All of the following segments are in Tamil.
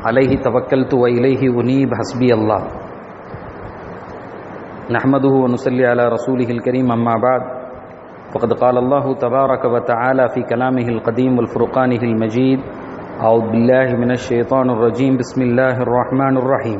عليه توكلت وإليه أنيب حسبي الله نحمده ونصلي على رسوله الكريم أما بعد فقد قال الله تبارك وتعالى في كلامه القديم والفرقانه المجيد أعوذ بالله من الشيطان الرجيم بسم الله الرحمن الرحيم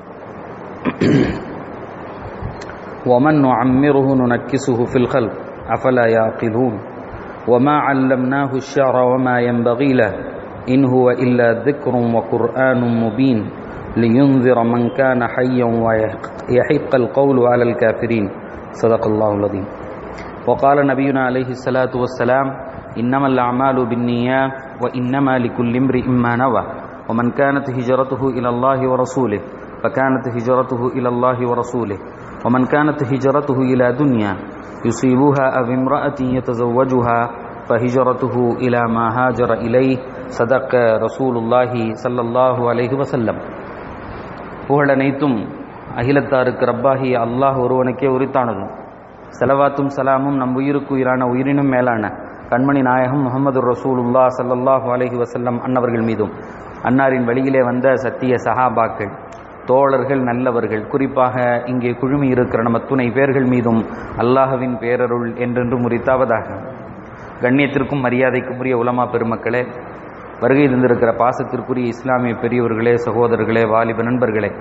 ومن نعمره ننكسه في الخلق أفلا يعقلون وما علمناه الشعر وما ينبغي له إن هو إلا ذكر وقرآن مبين لينذر من كان حيا ويحق القول على الكافرين صدق الله العظيم وقال نبينا عليه الصلاة والسلام إنما الأعمال بالنيات وإنما لكل امرئ ما نوى ومن كانت هجرته إلى الله ورسوله فكانت هجرته إلى الله ورسوله ومن كانت هجرته إلى دنيا يصيبها أو امرأة يتزوجها فهجرته إلى ما هاجر إليه صدق رسول الله صلى الله عليه وسلم புகழனைத்தும் அகிலத்தாருக்கு ரப்பாகி அல்லாஹ் ஒருவனுக்கே உரித்தானதும் செலவாத்தும் சலாமும் நம் உயிருக்கு உயிரான உயிரினும் மேலான கண்மணி நாயகம் முகமது ரசூலுல்லா சல்லல்லாஹு அலஹி வசல்லம் அன்னவர்கள் மீதும் அன்னாரின் வழியிலே வந்த சத்திய சஹாபாக்கள் தோழர்கள் நல்லவர்கள் குறிப்பாக இங்கே குழுமி இருக்கிற நம்ம துணை பேர்கள் மீதும் அல்லாஹுவின் பேரருள் என்றென்று முறித்தாவதாக கண்ணியத்திற்கும் மரியாதைக்கும் உரிய உலமா பெருமக்களே வருகை தந்திருக்கிற பாசத்திற்குரிய இஸ்லாமிய பெரியவர்களே சகோதரர்களே வாலிப நண்பர்களே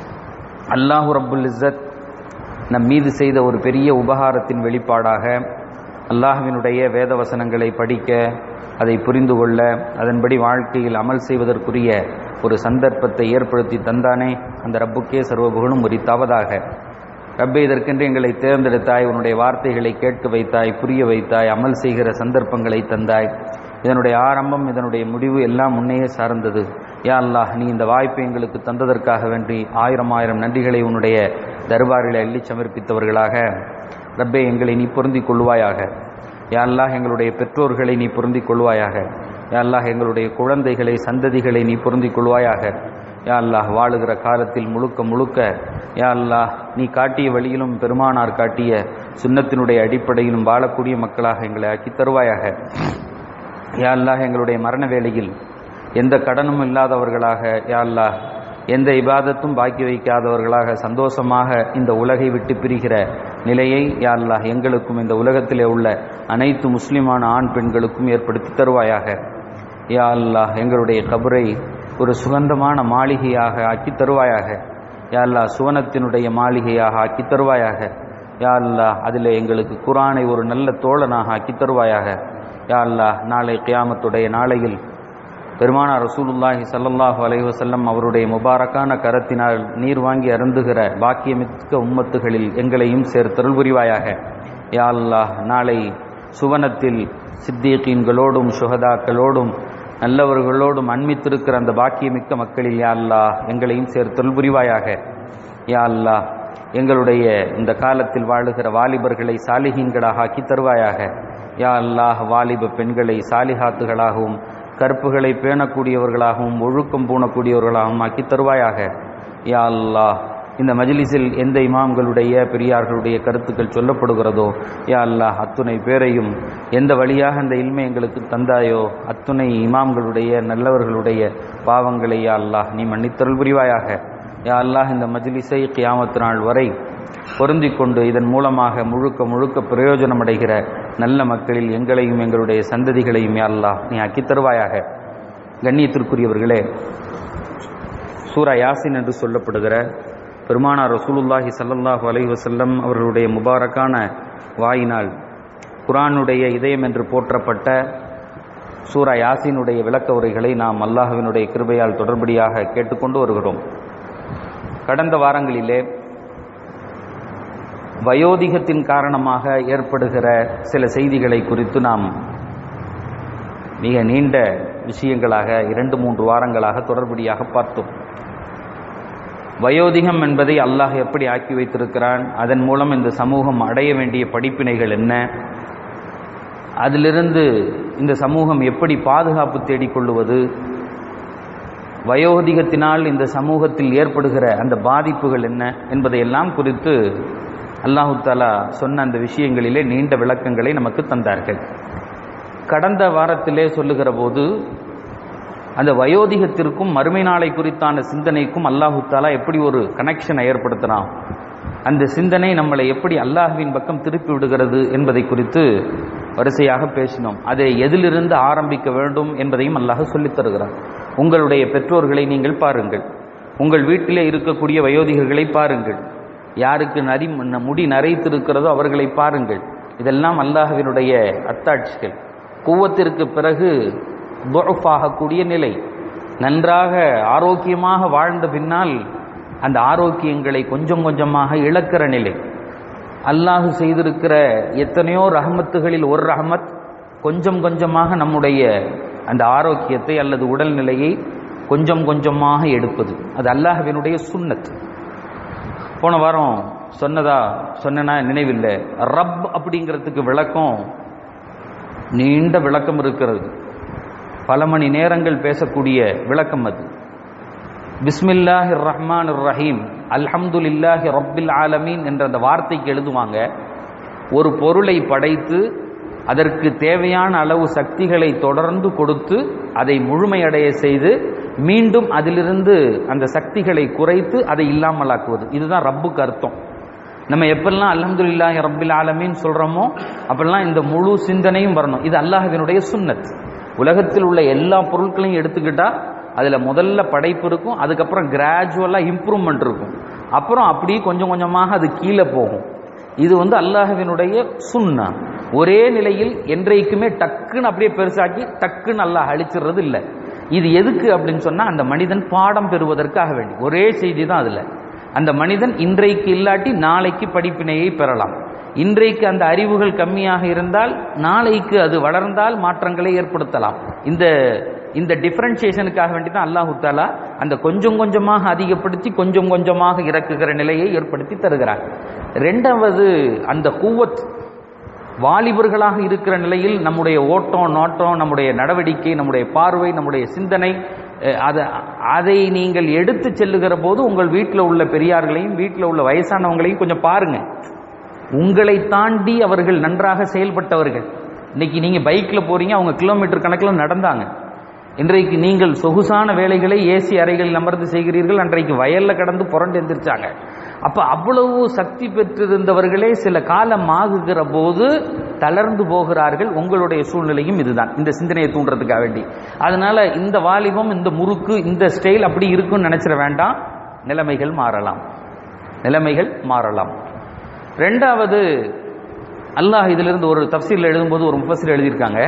அல்லாஹு ரப்புல் இஸ்ஸத் நம் மீது செய்த ஒரு பெரிய உபகாரத்தின் வெளிப்பாடாக அல்லாஹுவினுடைய வேத வசனங்களை படிக்க அதை புரிந்து கொள்ள அதன்படி வாழ்க்கையில் அமல் செய்வதற்குரிய ஒரு சந்தர்ப்பத்தை ஏற்படுத்தி தந்தானே அந்த ரப்புக்கே சர்வபுகனும் உரித்தாவதாக ரப்பே இதற்கென்று எங்களை தேர்ந்தெடுத்தாய் உன்னுடைய வார்த்தைகளை கேட்க வைத்தாய் புரிய வைத்தாய் அமல் செய்கிற சந்தர்ப்பங்களை தந்தாய் இதனுடைய ஆரம்பம் இதனுடைய முடிவு எல்லாம் முன்னையே சார்ந்தது யா அல்லாஹ் நீ இந்த வாய்ப்பை எங்களுக்கு தந்ததற்காக வேண்டி ஆயிரம் ஆயிரம் நன்றிகளை உன்னுடைய தர்பாரில் அள்ளி சமர்ப்பித்தவர்களாக ரப்பே எங்களை நீ பொருந்திக் கொள்வாயாக யா அல்லாஹ் எங்களுடைய பெற்றோர்களை நீ பொருந்திக் கொள்வாயாக யா அல்லாஹ் எங்களுடைய குழந்தைகளை சந்ததிகளை நீ பொருந்திக் கொள்வாயாக யா அல்லாஹ் வாழுகிற காலத்தில் முழுக்க முழுக்க யா அல்லாஹ் நீ காட்டிய வழியிலும் பெருமானார் காட்டிய சுண்ணத்தினுடைய அடிப்படையிலும் வாழக்கூடிய மக்களாக எங்களை ஆக்கி தருவாயாக யா அல்லாஹ் எங்களுடைய மரண வேளையில் எந்த கடனும் இல்லாதவர்களாக யா அல்லாஹ் எந்த இபாதத்தும் பாக்கி வைக்காதவர்களாக சந்தோஷமாக இந்த உலகை விட்டு பிரிகிற நிலையை யா அல்லாஹ் எங்களுக்கும் இந்த உலகத்திலே உள்ள அனைத்து முஸ்லிமான ஆண் பெண்களுக்கும் ஏற்படுத்தி தருவாயாக யா அல்லாஹ் எங்களுடைய கபரை ஒரு சுகந்தமான மாளிகையாக ஆக்கி தருவாயாக யா அல்லாஹ் சுவனத்தினுடைய மாளிகையாக ஆக்கி தருவாயாக யா அல்லாஹ் அதில் எங்களுக்கு குரானை ஒரு நல்ல தோழனாக ஆக்கி தருவாயாக யா அல்லாஹ் நாளை கியாமத்துடைய நாளையில் பெருமானா ரசூலுல்லாஹி சல்லல்லாஹு அலைவசல்லம் அவருடைய முபாரக்கான கரத்தினால் நீர் வாங்கி அருந்துகிற பாக்கியமிக்க உம்மத்துகளில் எங்களையும் சேர்த்தருள் புரிவாயாக யா அல்லாஹ் நாளை சுவனத்தில் சித்தீக்கீன்களோடும் சுகதாக்களோடும் நல்லவர்களோடும் அண்மித்திருக்கிற அந்த பாக்கியமிக்க மக்களில் யா அல்லாஹ் எங்களையும் சேர்த்தருள் புரிவாயாக யா அல்லாஹ் எங்களுடைய இந்த காலத்தில் வாழுகிற வாலிபர்களை சாலிஹீன்களாக ஆக்கி தருவாயாக யா அல்லாஹ் வாலிப பெண்களை சாலிஹாத்துகளாகவும் கற்புகளை பேணக்கூடியவர்களாகவும் ஒழுக்கம் பூணக்கூடியவர்களாகவும் ஆக்கி தருவாயாக யா அல்லாஹ் இந்த மஜிலிஸில் எந்த இமாம்களுடைய பெரியார்களுடைய கருத்துக்கள் சொல்லப்படுகிறதோ யா அல்லாஹ் அத்துணை பேரையும் எந்த வழியாக அந்த இல்மை எங்களுக்கு தந்தாயோ அத்துணை இமாம்களுடைய நல்லவர்களுடைய பாவங்களை யா அல்லாஹ் நீ மன்னித்தருள் புரிவாயாக யா அல்லாஹ் இந்த மஜிலிஸை கியாமத்து நாள் வரை பொருந்திக் கொண்டு இதன் மூலமாக முழுக்க முழுக்க பிரயோஜனம் அடைகிற நல்ல மக்களில் எங்களையும் எங்களுடைய சந்ததிகளையும் யாழ்லா நீ ஆக்கி தருவாயாக கண்ணியத்திற்குரியவர்களே சூரா யாசின் என்று சொல்லப்படுகிற பெருமானார் ரசூலுல்லாஹி சல்லல்லாஹு அலை வசல்லம் அவர்களுடைய முபாரக்கான வாயினால் குரானுடைய இதயம் என்று போற்றப்பட்ட சூரா யாசினுடைய விளக்க உரைகளை நாம் அல்லாஹுவினுடைய கிருபையால் தொடர்படியாக கேட்டுக்கொண்டு வருகிறோம் கடந்த வாரங்களிலே வயோதிகத்தின் காரணமாக ஏற்படுகிற சில செய்திகளை குறித்து நாம் மிக நீண்ட விஷயங்களாக இரண்டு மூன்று வாரங்களாக தொடர்படியாக பார்த்தோம் வயோதிகம் என்பதை அல்லாஹ் எப்படி ஆக்கி வைத்திருக்கிறான் அதன் மூலம் இந்த சமூகம் அடைய வேண்டிய படிப்பினைகள் என்ன அதிலிருந்து இந்த சமூகம் எப்படி பாதுகாப்பு தேடிக்கொள்வது வயோதிகத்தினால் இந்த சமூகத்தில் ஏற்படுகிற அந்த பாதிப்புகள் என்ன என்பதையெல்லாம் குறித்து அல்லாஹு தாலா சொன்ன அந்த விஷயங்களிலே நீண்ட விளக்கங்களை நமக்கு தந்தார்கள் கடந்த வாரத்திலே சொல்லுகிற போது அந்த வயோதிகத்திற்கும் மறுமை நாளை குறித்தான சிந்தனைக்கும் அல்லாஹு தாலா எப்படி ஒரு கனெக்ஷனை ஏற்படுத்தினான் அந்த சிந்தனை நம்மளை எப்படி அல்லாஹுவின் பக்கம் திருப்பி விடுகிறது என்பதை குறித்து வரிசையாக பேசினோம் அதை எதிலிருந்து ஆரம்பிக்க வேண்டும் என்பதையும் அல்லாஹ் சொல்லித் தருகிறார் உங்களுடைய பெற்றோர்களை நீங்கள் பாருங்கள் உங்கள் வீட்டிலே இருக்கக்கூடிய வயோதிகர்களை பாருங்கள் யாருக்கு நரி முடி நரைத்திருக்கிறதோ அவர்களை பாருங்கள் இதெல்லாம் அல்லாஹுவினுடைய அத்தாட்சிகள் கூவத்திற்கு பிறகு ஆகக்கூடிய நிலை நன்றாக ஆரோக்கியமாக வாழ்ந்த பின்னால் அந்த ஆரோக்கியங்களை கொஞ்சம் கொஞ்சமாக இழக்கிற நிலை அல்லாஹு செய்திருக்கிற எத்தனையோ ரஹமத்துகளில் ஒரு ரஹமத் கொஞ்சம் கொஞ்சமாக நம்முடைய அந்த ஆரோக்கியத்தை அல்லது உடல்நிலையை கொஞ்சம் கொஞ்சமாக எடுப்பது அது அல்லாஹுவினுடைய சுன்னத் போன வாரம் சொன்னதா சொன்னா நினைவில்லை ரப் அப்படிங்கிறதுக்கு விளக்கம் நீண்ட விளக்கம் இருக்கிறது பல மணி நேரங்கள் பேசக்கூடிய விளக்கம் அது பிஸ்மில்லாஹி ரஹ்மான் ரஹீம் அல்ஹம்துலில்லாஹி ரப்பில் ஆலமீன் என்ற அந்த வார்த்தைக்கு எழுதுவாங்க ஒரு பொருளை படைத்து அதற்கு தேவையான அளவு சக்திகளை தொடர்ந்து கொடுத்து அதை முழுமையடைய செய்து மீண்டும் அதிலிருந்து அந்த சக்திகளை குறைத்து அதை இல்லாமலாக்குவது இதுதான் ரப்புக்கு அர்த்தம் நம்ம எப்பெல்லாம் அல்ஹம்துலில்லாஹி ரப்பில் ஆலமீன் சொல்றோமோ அப்பெல்லாம் இந்த முழு சிந்தனையும் வரணும் இது அல்லாஹ்வினுடைய சுன்னத் உலகத்தில் உள்ள எல்லா பொருட்களையும் எடுத்துக்கிட்டா அதுல முதல்ல படைப்பு இருக்கும் அதுக்கப்புறம் கிராஜுவலா இம்ப்ரூவ்மெண்ட் இருக்கும் அப்புறம் அப்படியே கொஞ்சம் கொஞ்சமாக அது கீழே போகும் இது வந்து அல்லாஹ்வினுடைய சுன்னா ஒரே நிலையில் என்றைக்குமே டக்குன்னு அப்படியே பெருசாக்கி டக்குன்னு அல்லாஹ் அழிச்சிடுறது இல்லை இது எதுக்கு அப்படின்னு சொன்னா அந்த மனிதன் பாடம் பெறுவதற்காக வேண்டி ஒரே செய்தி தான் அதுல அந்த மனிதன் இன்றைக்கு இல்லாட்டி நாளைக்கு படிப்பினையை பெறலாம் இன்றைக்கு அந்த அறிவுகள் கம்மியாக இருந்தால் நாளைக்கு அது வளர்ந்தால் மாற்றங்களை ஏற்படுத்தலாம் இந்த இந்த டிஃபரன்சியேஷனுக்காக வேண்டி தான் அல்லாஹு தாலா அந்த கொஞ்சம் கொஞ்சமாக அதிகப்படுத்தி கொஞ்சம் கொஞ்சமாக இறக்குகிற நிலையை ஏற்படுத்தி தருகிறார் ரெண்டாவது அந்த கூவத் வாலிபர்களாக இருக்கிற நிலையில் நம்முடைய ஓட்டம் நோட்டம் நம்முடைய நடவடிக்கை நம்முடைய பார்வை நம்முடைய சிந்தனை அதை அதை நீங்கள் எடுத்து செல்லுகிற போது உங்கள் வீட்டில் உள்ள பெரியார்களையும் வீட்டில் உள்ள வயசானவங்களையும் கொஞ்சம் பாருங்க உங்களை தாண்டி அவர்கள் நன்றாக செயல்பட்டவர்கள் இன்னைக்கு நீங்க பைக்ல போறீங்க அவங்க கிலோமீட்டர் கணக்கில் நடந்தாங்க இன்றைக்கு நீங்கள் சொகுசான வேலைகளை ஏசி அறைகளில் அமர்ந்து செய்கிறீர்கள் அன்றைக்கு வயல்ல கடந்து புரண்டு எந்திரிச்சாங்க அப்ப அவ்வளவு சக்தி பெற்றிருந்தவர்களே சில காலம் ஆகுகிற போது தளர்ந்து போகிறார்கள் உங்களுடைய சூழ்நிலையும் இதுதான் இந்த சிந்தனையை தூண்டுறதுக்காக வேண்டி அதனால இந்த வாலிபம் இந்த முறுக்கு இந்த ஸ்டைல் அப்படி இருக்குன்னு நினைச்சிட வேண்டாம் நிலைமைகள் மாறலாம் நிலைமைகள் மாறலாம் ரெண்டாவது அல்லாஹ் இதிலிருந்து ஒரு தப்சீல் எழுதும்போது ஒரு முஃபசில் எழுதியிருக்காங்க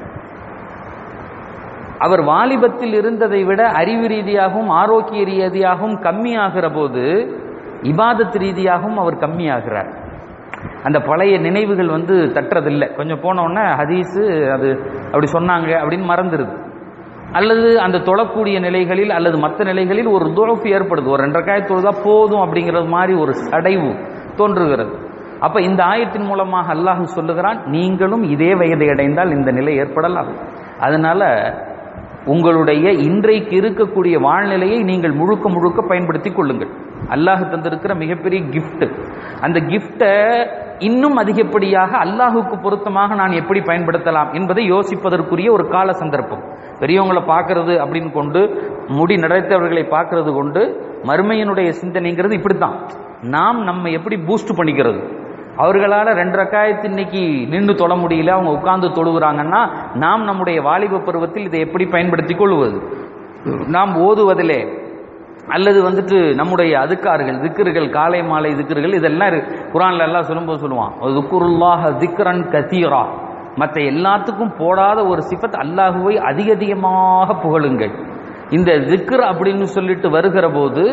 அவர் வாலிபத்தில் இருந்ததை விட அறிவு ரீதியாகவும் ஆரோக்கிய ரீதியாகவும் கம்மியாகிற போது இபாதத் ரீதியாகவும் அவர் கம்மியாகிறார் அந்த பழைய நினைவுகள் வந்து தட்டுறதில்லை கொஞ்சம் போனோடனே ஹதீஸு அது அப்படி சொன்னாங்க அப்படின்னு மறந்துடுது அல்லது அந்த தொழக்கூடிய நிலைகளில் அல்லது மற்ற நிலைகளில் ஒரு துழப்பு ஏற்படுது ஒரு ரெண்டரை காய் தொழுதா போதும் அப்படிங்கிறது மாதிரி ஒரு சடைவு தோன்றுகிறது அப்ப இந்த ஆயத்தின் மூலமாக அல்லாஹ் சொல்லுகிறான் நீங்களும் இதே வயதை அடைந்தால் இந்த நிலை ஏற்படலாம் அதனால உங்களுடைய இன்றைக்கு இருக்கக்கூடிய வாழ்நிலையை நீங்கள் முழுக்க முழுக்க பயன்படுத்தி கொள்ளுங்கள் அல்லாஹ் தந்திருக்கிற மிகப்பெரிய கிஃப்ட் அந்த கிஃப்டை இன்னும் அதிகப்படியாக அல்லாஹுக்கு பொருத்தமாக நான் எப்படி பயன்படுத்தலாம் என்பதை யோசிப்பதற்குரிய ஒரு கால சந்தர்ப்பம் பெரியவங்களை பார்க்கறது அப்படின்னு கொண்டு முடி நடத்தவர்களை பார்க்கறது கொண்டு மறுமையினுடைய சிந்தனைங்கிறது இப்படித்தான் நாம் நம்ம எப்படி பூஸ்ட் பண்ணிக்கிறது அவர்களால் ரெண்டு ரக்காயத்து இன்னைக்கு நின்று தொழ முடியல அவங்க உட்கார்ந்து தொழுகிறாங்கன்னா நாம் நம்முடைய வாலிப பருவத்தில் இதை எப்படி பயன்படுத்தி கொள்வது நாம் ஓதுவதிலே அல்லது வந்துட்டு நம்முடைய அதுக்கார்கள் திக்கர்கள் காலை மாலை திக்கர்கள் இதெல்லாம் இருக்கு குரான்ல எல்லாம் சொல்லும்போது சொல்லுவான் துக்குருல்லாஹ திக்ரன் கதீரா மற்ற எல்லாத்துக்கும் போடாத ஒரு சிஃபத் அல்லாஹுவை அதிக அதிகமாக புகழுங்கள் இந்த திக்ர் அப்படின்னு சொல்லிட்டு வருகிற போது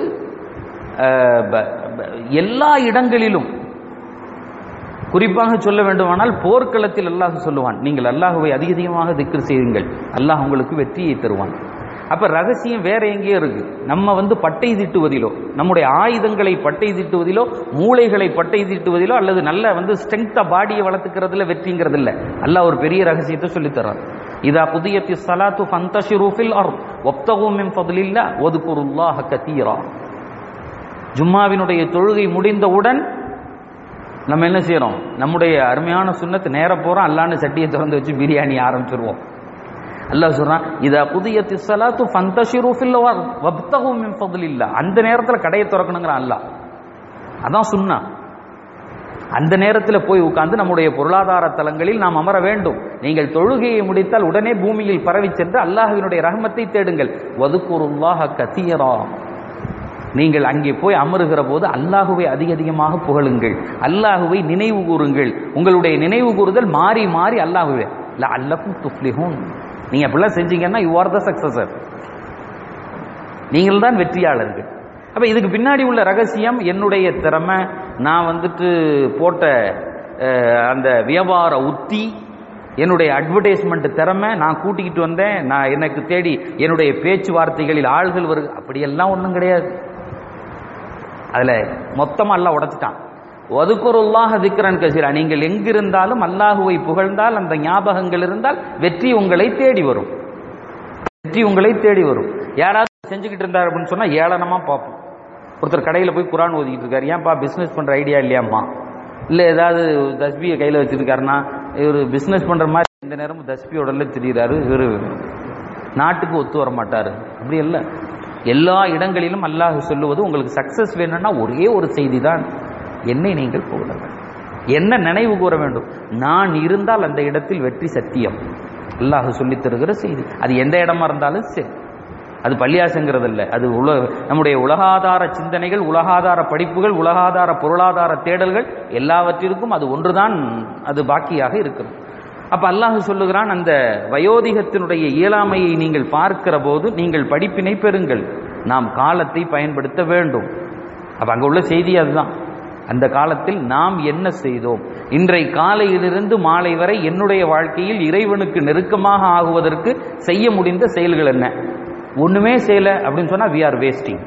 எல்லா இடங்களிலும் குறிப்பாக சொல்ல வேண்டுமானால் போர்க்களத்தில் அல்லாஹ் சொல்லுவான் நீங்கள் அல்லாஹுவை அதிக அதிகமாக திக்ர் செய்யுங்கள் அல்லாஹ் உங்களுக்கு வெற்றியை தருவான் அப்ப ரகசியம் வேற எங்கேயோ இருக்கு நம்ம வந்து பட்டை திட்டுவதிலோ நம்முடைய ஆயுதங்களை பட்டை திட்டுவதிலோ மூளைகளை பட்டை திட்டுவதிலோ அல்லது நல்ல வந்து ஸ்ட்ரென்த்தா பாடியை வளர்த்துக்கிறதுல வெற்றிங்கிறது இல்ல அல்லாஹ் ஒரு பெரிய ரகசியத்தை சொல்லி தர்றான் இதா புதியத்தி சலாத்து ஃபந்தஷிரு ஃபில் அர் வப்தகு மின் ஃபضலில்லா வதுகுருல்லாஹ கதீரா ஜும்மாவினுடைய தொழுகை முடிந்தவுடன் நம்ம என்ன செய்யறோம் நம்முடைய அருமையான சுண்ணத்து நேர போறோம் அல்லான்னு சட்டியை திறந்து வச்சு பிரியாணி ஆரம்பிச்சிருவோம் அல்லாஹ் சொல்றான் இதா குதியத்தி ஸலாத்து ஃபந்தஷிரு ஃபில் அர்த் வப்தகு மின் ஃபضலில்லாஹ் அந்த நேரத்துல கடையை திறக்கணுங்கிறான் அல்லாஹ் அதான் சுன்னா அந்த நேரத்தில் போய் உட்கார்ந்து நம்முடைய பொருளாதார தலங்களில் நாம் அமர வேண்டும் நீங்கள் தொழுகையை முடித்தால் உடனே பூமியில் பரவி சென்று அல்லாஹ்வினுடைய ரஹமத்தை தேடுங்கள் வதுக்குருல்லாஹ கதீரா நீங்கள் அங்கே போய் அமருகிற போது அல்லாஹுவை அதிக அதிகமாக புகழுங்கள் அல்லாஹுவை நினைவு கூறுங்கள் உங்களுடைய நினைவு கூறுதல் மாறி மாறி அல்லாஹுவே அல்லக்கும் துஃப்லிஹூன் நீங்க அப்படிலாம் செஞ்சீங்கன்னா யூ ஆர் த சக்சஸர் நீங்கள் தான் வெற்றியாளர்கள் அப்ப இதுக்கு பின்னாடி உள்ள ரகசியம் என்னுடைய திறமை நான் வந்துட்டு போட்ட அஹ், அந்த வியாபார உத்தி என்னுடைய அட்வர்டைஸ்மெண்ட் திறமை நான் கூட்டிக்கிட்டு வந்தேன் நான் எனக்கு தேடி என்னுடைய பேச்சுவார்த்தைகளில் ஆள்கள் வருது அப்படியெல்லாம் ஒன்றும் கிடையாது அதுல மொத்தமா அல்லாஹ் உடைச்சிட்டான் ஒதுக்குருல்லாஹ் திக்ரன் கசீரா நீங்கள் எங்கிருந்தாலும் அல்லாஹுவை புகழ்ந்தால் அந்த ஞாபகங்கள் இருந்தால் வெற்றி உங்களை தேடி வரும் வெற்றி உங்களை தேடி வரும் யாராவது செஞ்சுக்கிட்டு இருந்தார் அப்படின்னு சொன்னா ஏளனமா பார்ப்போம் ஒருத்தர் கடையில் போய் குரான் ஓதிக்கிட்டு இருக்காரு ஏன்பா பிசினஸ் பண்ற ஐடியா இல்லையாம்மா இல்ல ஏதாவது தஸ்பியை கையில வச்சிருக்காருன்னா இவர் பிசினஸ் பண்ற மாதிரி இந்த நேரமும் தஸ்பியோடல திரியிறாரு இவரு நாட்டுக்கு ஒத்து வர மாட்டாரு அப்படி இல்ல எல்லா இடங்களிலும் அல்லாஹ் சொல்லுவது உங்களுக்கு சக்சஸ் வேணும்னா ஒரே ஒரு செய்தி தான் என்னை நீங்கள் புகழுங்கள் என்ன நினைவு கூற வேண்டும் நான் இருந்தால் அந்த இடத்தில் வெற்றி சத்தியம் அல்லாஹ் சொல்லித் தருகிற செய்தி அது எந்த இடமா இருந்தாலும் சரி அது பள்ளியாசங்கிறது இல்ல அது உல நம்முடைய உலகாதார சிந்தனைகள் உலகாதார படிப்புகள் உலகாதார பொருளாதார தேடல்கள் எல்லாவற்றிற்கும் அது ஒன்றுதான் அது பாக்கியாக இருக்கிறது அப்ப அல்லாஹ் சொல்லுகிறான் அந்த வயோதிகத்தினுடைய இயலாமையை நீங்கள் பார்க்கிற போது நீங்கள் படிப்பினை பெறுங்கள் நாம் காலத்தை பயன்படுத்த வேண்டும் அப்ப அங்க உள்ள செய்தி அதுதான் அந்த காலத்தில் நாம் என்ன செய்தோம் இன்றை காலையிலிருந்து மாலை வரை என்னுடைய வாழ்க்கையில் இறைவனுக்கு நெருக்கமாக ஆகுவதற்கு செய்ய முடிந்த செயல்கள் என்ன ஒண்ணுமே செய்யல அப்படின்னு சொன்னா வி ஆர் வேஸ்டிங்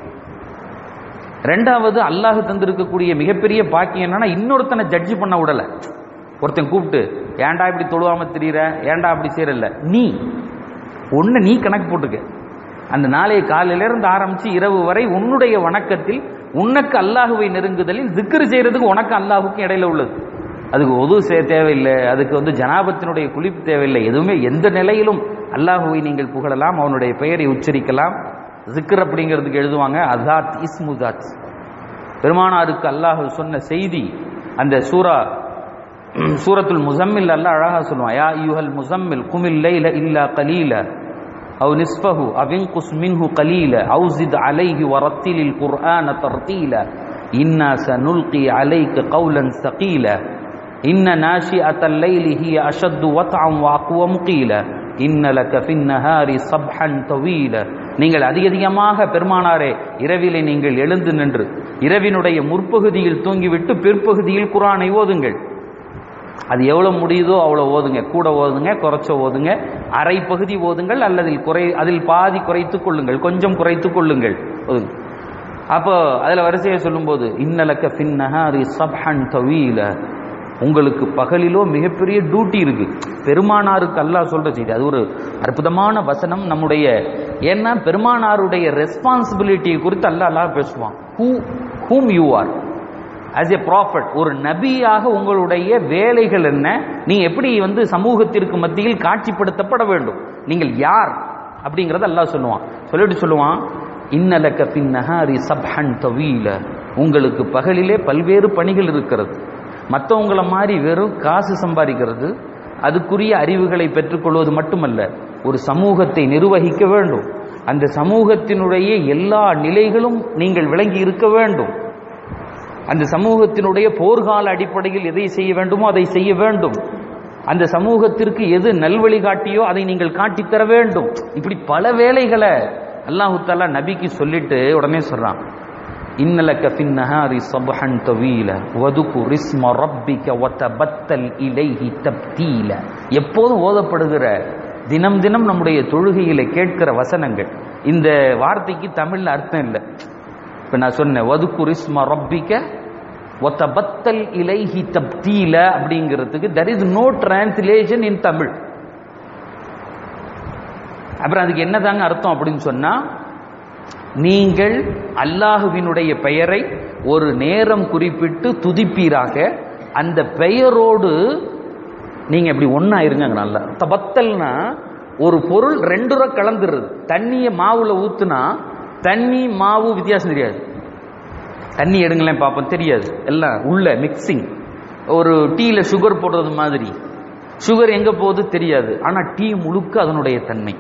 ரெண்டாவது அல்லாஹ் தந்திருக்கக்கூடிய மிகப்பெரிய பாக்கியம் என்னன்னா இன்னொருத்தனை ஜட்ஜ் பண்ண விடல ஒருத்தன் கூப்பிட்டு ஏன்டா இப்படி தொழுவாம திரியிற ஏன்டா அப்படி செய்யறல நீ ஒண்ணு நீ கணக்கு போட்டுக்க அந்த நாளைய காலையில இருந்து ஆரம்பிச்சு இரவு வரை உன்னுடைய வணக்கத்தில் உனக்கு அல்லாஹுவை நெருங்குதலில் திக்ரு செய்யறதுக்கு உனக்கு அல்லாஹுக்கும் இடையில உள்ளது அதுக்கு ஒது செய்ய தேவையில்லை அதுக்கு வந்து ஜனாபத்தினுடைய குளிப்பு தேவையில்லை எதுவுமே எந்த நிலையிலும் அல்லாஹுவை நீங்கள் புகழலாம் அவனுடைய பெயரை உச்சரிக்கலாம் ஜிக்ர் அப்படிங்கிறதுக்கு எழுதுவாங்க அதாத் இஸ்முதாத் பெருமானாருக்கு அல்லாஹ் சொன்ன செய்தி அந்த சூரா சூரத்துல் முசம்மில் அல்லாஹ் அழகா சொல்லுவான் யா யுஹல் முசம்மில் குமில் லைல இல்லா கலீல أو نصفه أو انقص منه قليلا أو زد عليه ورتل القرآن ترتيلا إنا سنلقي عليك قولا ثقيلا إن ناشئة الليل هي أشد وطعا وأقوى مقيلا إن لك في النهار صبحا طويلا நீங்கள் அதிக அதிகமாக பெருமானாரே இரவிலே நீங்கள் எழுந்து நின்று இரவினுடைய முற்பகுதியில் தூங்கிவிட்டு பிற்பகுதியில் குரானை ஓதுங்கள் அது எவ்வளவு முடியுதோ அவ்வளவு ஓதுங்க கூட ஓதுங்க குறைச்ச ஓதுங்க அரை பகுதி ஓதுங்கள் அல்லது குறை அதில் பாதி குறைத்துக் கொள்ளுங்கள் கொஞ்சம் குறைத்துக் கொள்ளுங்கள் ஓதுங்க அப்போ அதுல வரிசையை சொல்லும்போது இன்னலக்க பின்னஹாரி சப்ஹன் தவீல உங்களுக்கு பகலிலோ மிகப்பெரிய டியூட்டி இருக்கு பெருமானாருக்கு அல்லாஹ் சொல்ற செய்தி அது ஒரு அற்புதமான வசனம் நம்முடைய ஏன்னா பெருமானாருடைய ரெஸ்பான்சிபிலிட்டியை குறித்து அல்லாஹ் அல்லாஹ் பேசுவான் who whom you are as a prophet ஒரு நபியாக உங்களுடைய வேலைகள் என்ன நீ எப்படி வந்து சமூகத்திற்கு மத்தியில் காட்சிப்படுத்தப்பட வேண்டும் நீங்கள் யார் அப்படிங்கறத அல்லாஹ் சொல்லுவான் சொல்லிட்டு சொல்லுவான் இன்னலக்க பின் நஹாரி சப்ஹன் தவீல உங்களுக்கு பகலிலே பல்வேறு பணிகள் இருக்கிறது மற்றவங்கள மாதிரி வெறும் காசு சம்பாதிக்கிறது அதுக்குரிய அறிவுகளை பெற்றுக்கொள்வது மட்டுமல்ல ஒரு சமூகத்தை நிர்வகிக்க வேண்டும் அந்த சமூகத்தினுடைய எல்லா நிலைகளும் நீங்கள் விளங்கி இருக்க வேண்டும் அந்த சமூகத்தினுடைய போர்க்கால அடிப்படையில் எதை செய்ய வேண்டுமோ அதை செய்ய வேண்டும் அந்த சமூகத்திற்கு எது நல்வழி காட்டியோ அதை நீங்கள் காட்டித் தர வேண்டும் இப்படி பல வேலைகளை அல்லாஹு தாலா நபிக்கு சொல்லிட்டு உடனே சொல்றான் இன்னலக்க பின் நஹாரி சபஹன் தவீல வதுகு ரிஸ்ம ரப்பிக வதபத்தல் இலைஹி தப்தீல எப்போதும் ஓதப்படுகிற தினம் தினம் நம்முடைய தொழுகையில கேட்கிற வசனங்கள் இந்த வார்த்தைக்கு தமிழ்ல அர்த்தம் இல்லை இப்ப நான் சொன்னேன் வதுக்கு ரிஸ்ம ரப்பிக்க ஒத்தபத்தல் இலைஹி தப்தீல அப்படிங்கிறதுக்கு there is no translation in Tamil அப்புறம் அதுக்கு என்னதாங்க அர்த்தம் அப்படின்னு சொன்னா நீங்கள் அல்லாஹுவினுடைய பெயரை ஒரு நேரம் குறிப்பிட்டு துதிப்பீராக அந்த பெயரோடு நீங்க இப்படி ஒன்னா இருங்க நல்லா தபத்தல்னா ஒரு பொருள் ரெண்டுரை கலந்துருது தண்ணியை மாவுல ஊத்துனா தண்ணி மாவு வித்தியாசம் தெரியாது தண்ணி எடுங்களேன் பார்ப்போம் தெரியாது எல்லாம் உள்ள மிக்சிங் ஒரு டீல சுகர் போடுறது மாதிரி சுகர் எங்க போகுது தெரியாது ஆனா டீ முழுக்க அதனுடைய தன்மை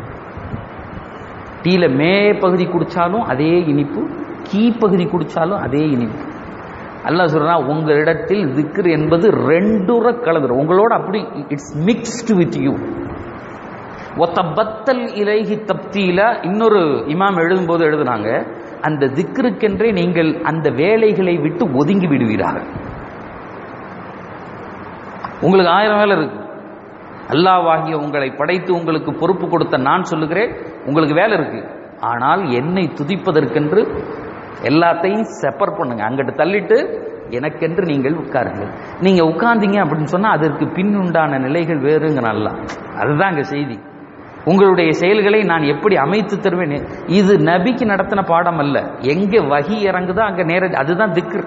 டீல மே பகுதி குடிச்சாலும் அதே இனிப்பு கீ பகுதி குடிச்சாலும் அதே இனிப்பு அல்லாஹ் சொல்றான் உங்களிடத்தில் திக்ர் என்பது ரெண்டுற கலந்துரும் உங்களோட அப்படி இட்ஸ் மிக்ஸ்டு வித் யூ ஒத்தபத்தல் இலைஹி தப்தீல இன்னொரு இமாம் எழுதும்போது எழுதுனாங்க அந்த திக்ருக்கென்றே நீங்கள் அந்த வேலைகளை விட்டு ஒதுங்கி விடுவீர்கள் உங்களுக்கு ஆயிரம் வேலை இருக்கு அல்லாவாகிய உங்களை படைத்து உங்களுக்கு பொறுப்பு கொடுத்த நான் சொல்லுகிறேன் உங்களுக்கு வேலை இருக்கு ஆனால் என்னை துதிப்பதற்கென்று எல்லாத்தையும் செப்பர் பண்ணுங்க அங்கிட்டு தள்ளிட்டு எனக்கென்று நீங்கள் உட்காருங்கள் நீங்க உட்கார்ந்தீங்க அப்படின்னு சொன்னா அதற்கு பின்னுண்டான நிலைகள் வேறுங்க நல்லா அதுதான் அங்க செய்தி உங்களுடைய செயல்களை நான் எப்படி அமைத்து தருவேன் இது நபிக்கு நடத்தின பாடம் அல்ல எங்க வகி இறங்குதோ அங்க நேர அதுதான் திக்ர்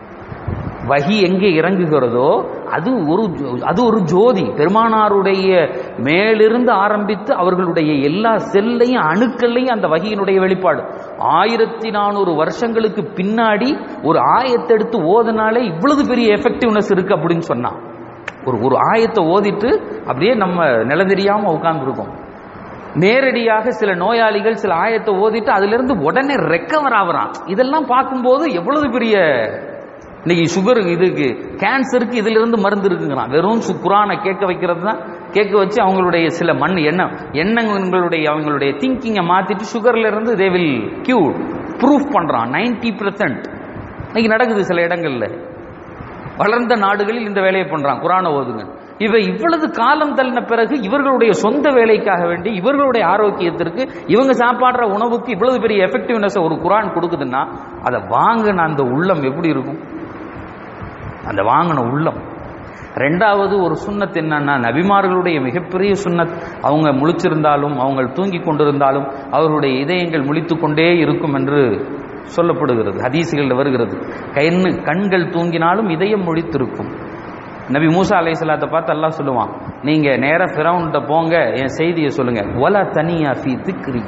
வகி எங்கே இறங்குகிறதோ அது ஒரு அது ஒரு ஜோதி பெருமானாருடைய மேலிருந்து ஆரம்பித்து அவர்களுடைய எல்லா செல்லையும் அணுக்கள்லையும் அந்த வகியினுடைய வெளிப்பாடு ஆயிரத்தி நானூறு வருஷங்களுக்கு பின்னாடி ஒரு ஆயத்தை எடுத்து ஓதனாலே இவ்வளவு பெரிய எஃபெக்டிவ்னஸ் இருக்கு அப்படின்னு சொன்னா ஒரு ஒரு ஆயத்தை ஓதிட்டு அப்படியே நம்ம நில தெரியாம உட்கார்ந்துருக்கோம் நேரடியாக சில நோயாளிகள் சில ஆயத்தை ஓதிட்டு அதுல இருந்து உடனே ரெக்கவர் ஆகுறான் இதெல்லாம் பார்க்கும்போது எவ்வளவு பெரிய இன்னைக்கு சுகர் இதுக்கு கேன்சருக்கு இதுல இருந்து மருந்து இருக்குங்கிறான் வெறும் சு- குரானை கேட்க வைக்கிறது தான் கேட்க வச்சு அவங்களுடைய சில மண் எண்ணம் எண்ணங்களுடைய அவங்களுடைய திங்கிங்கை மாத்திட்டு சுகர்ல இருந்து தே வில் கியூ ப்ரூஃப் பண்றான் நைன்டி பர்சன்ட் இன்னைக்கு நடக்குது சில இடங்கள்ல வளர்ந்த நாடுகளில் இந்த வேலையை பண்றான் குரானை ஓதுங்க இவ இவ்வளவு காலம் தள்ளின பிறகு இவர்களுடைய சொந்த வேலைக்காக வேண்டி இவர்களுடைய ஆரோக்கியத்திற்கு இவங்க சாப்பாடுற உணவுக்கு இவ்வளவு பெரிய எஃபெக்டிவ்னஸ் ஒரு குரான் கொடுக்குதுன்னா அதை வாங்கின அந்த உள்ளம் எப்படி இருக்கும் அந்த வாங்கின உள்ளம் ரெண்டாவது ஒரு சுன்னத் என்னன்னா நபிமார்களுடைய மிகப்பெரிய சுன்னத் அவங்க முழிச்சிருந்தாலும் அவங்க தூங்கி கொண்டிருந்தாலும் அவருடைய இதயங்கள் முழித்துக் கொண்டே இருக்கும் என்று சொல்லப்படுகிறது ஹதீசுகளில் வருகிறது கண்ணு கண்கள் தூங்கினாலும் இதயம் முழித்திருக்கும் நபி மூசா அலைஹிஸ்ஸலாத்தை பார்த்து அல்லாஹ் சொல்லுவான் நீங்க நேரா ஃபிரௌன்கிட்ட போங்க என் செய்தியை சொல்லுங்க வலா தனியா ஃபி திக்ரி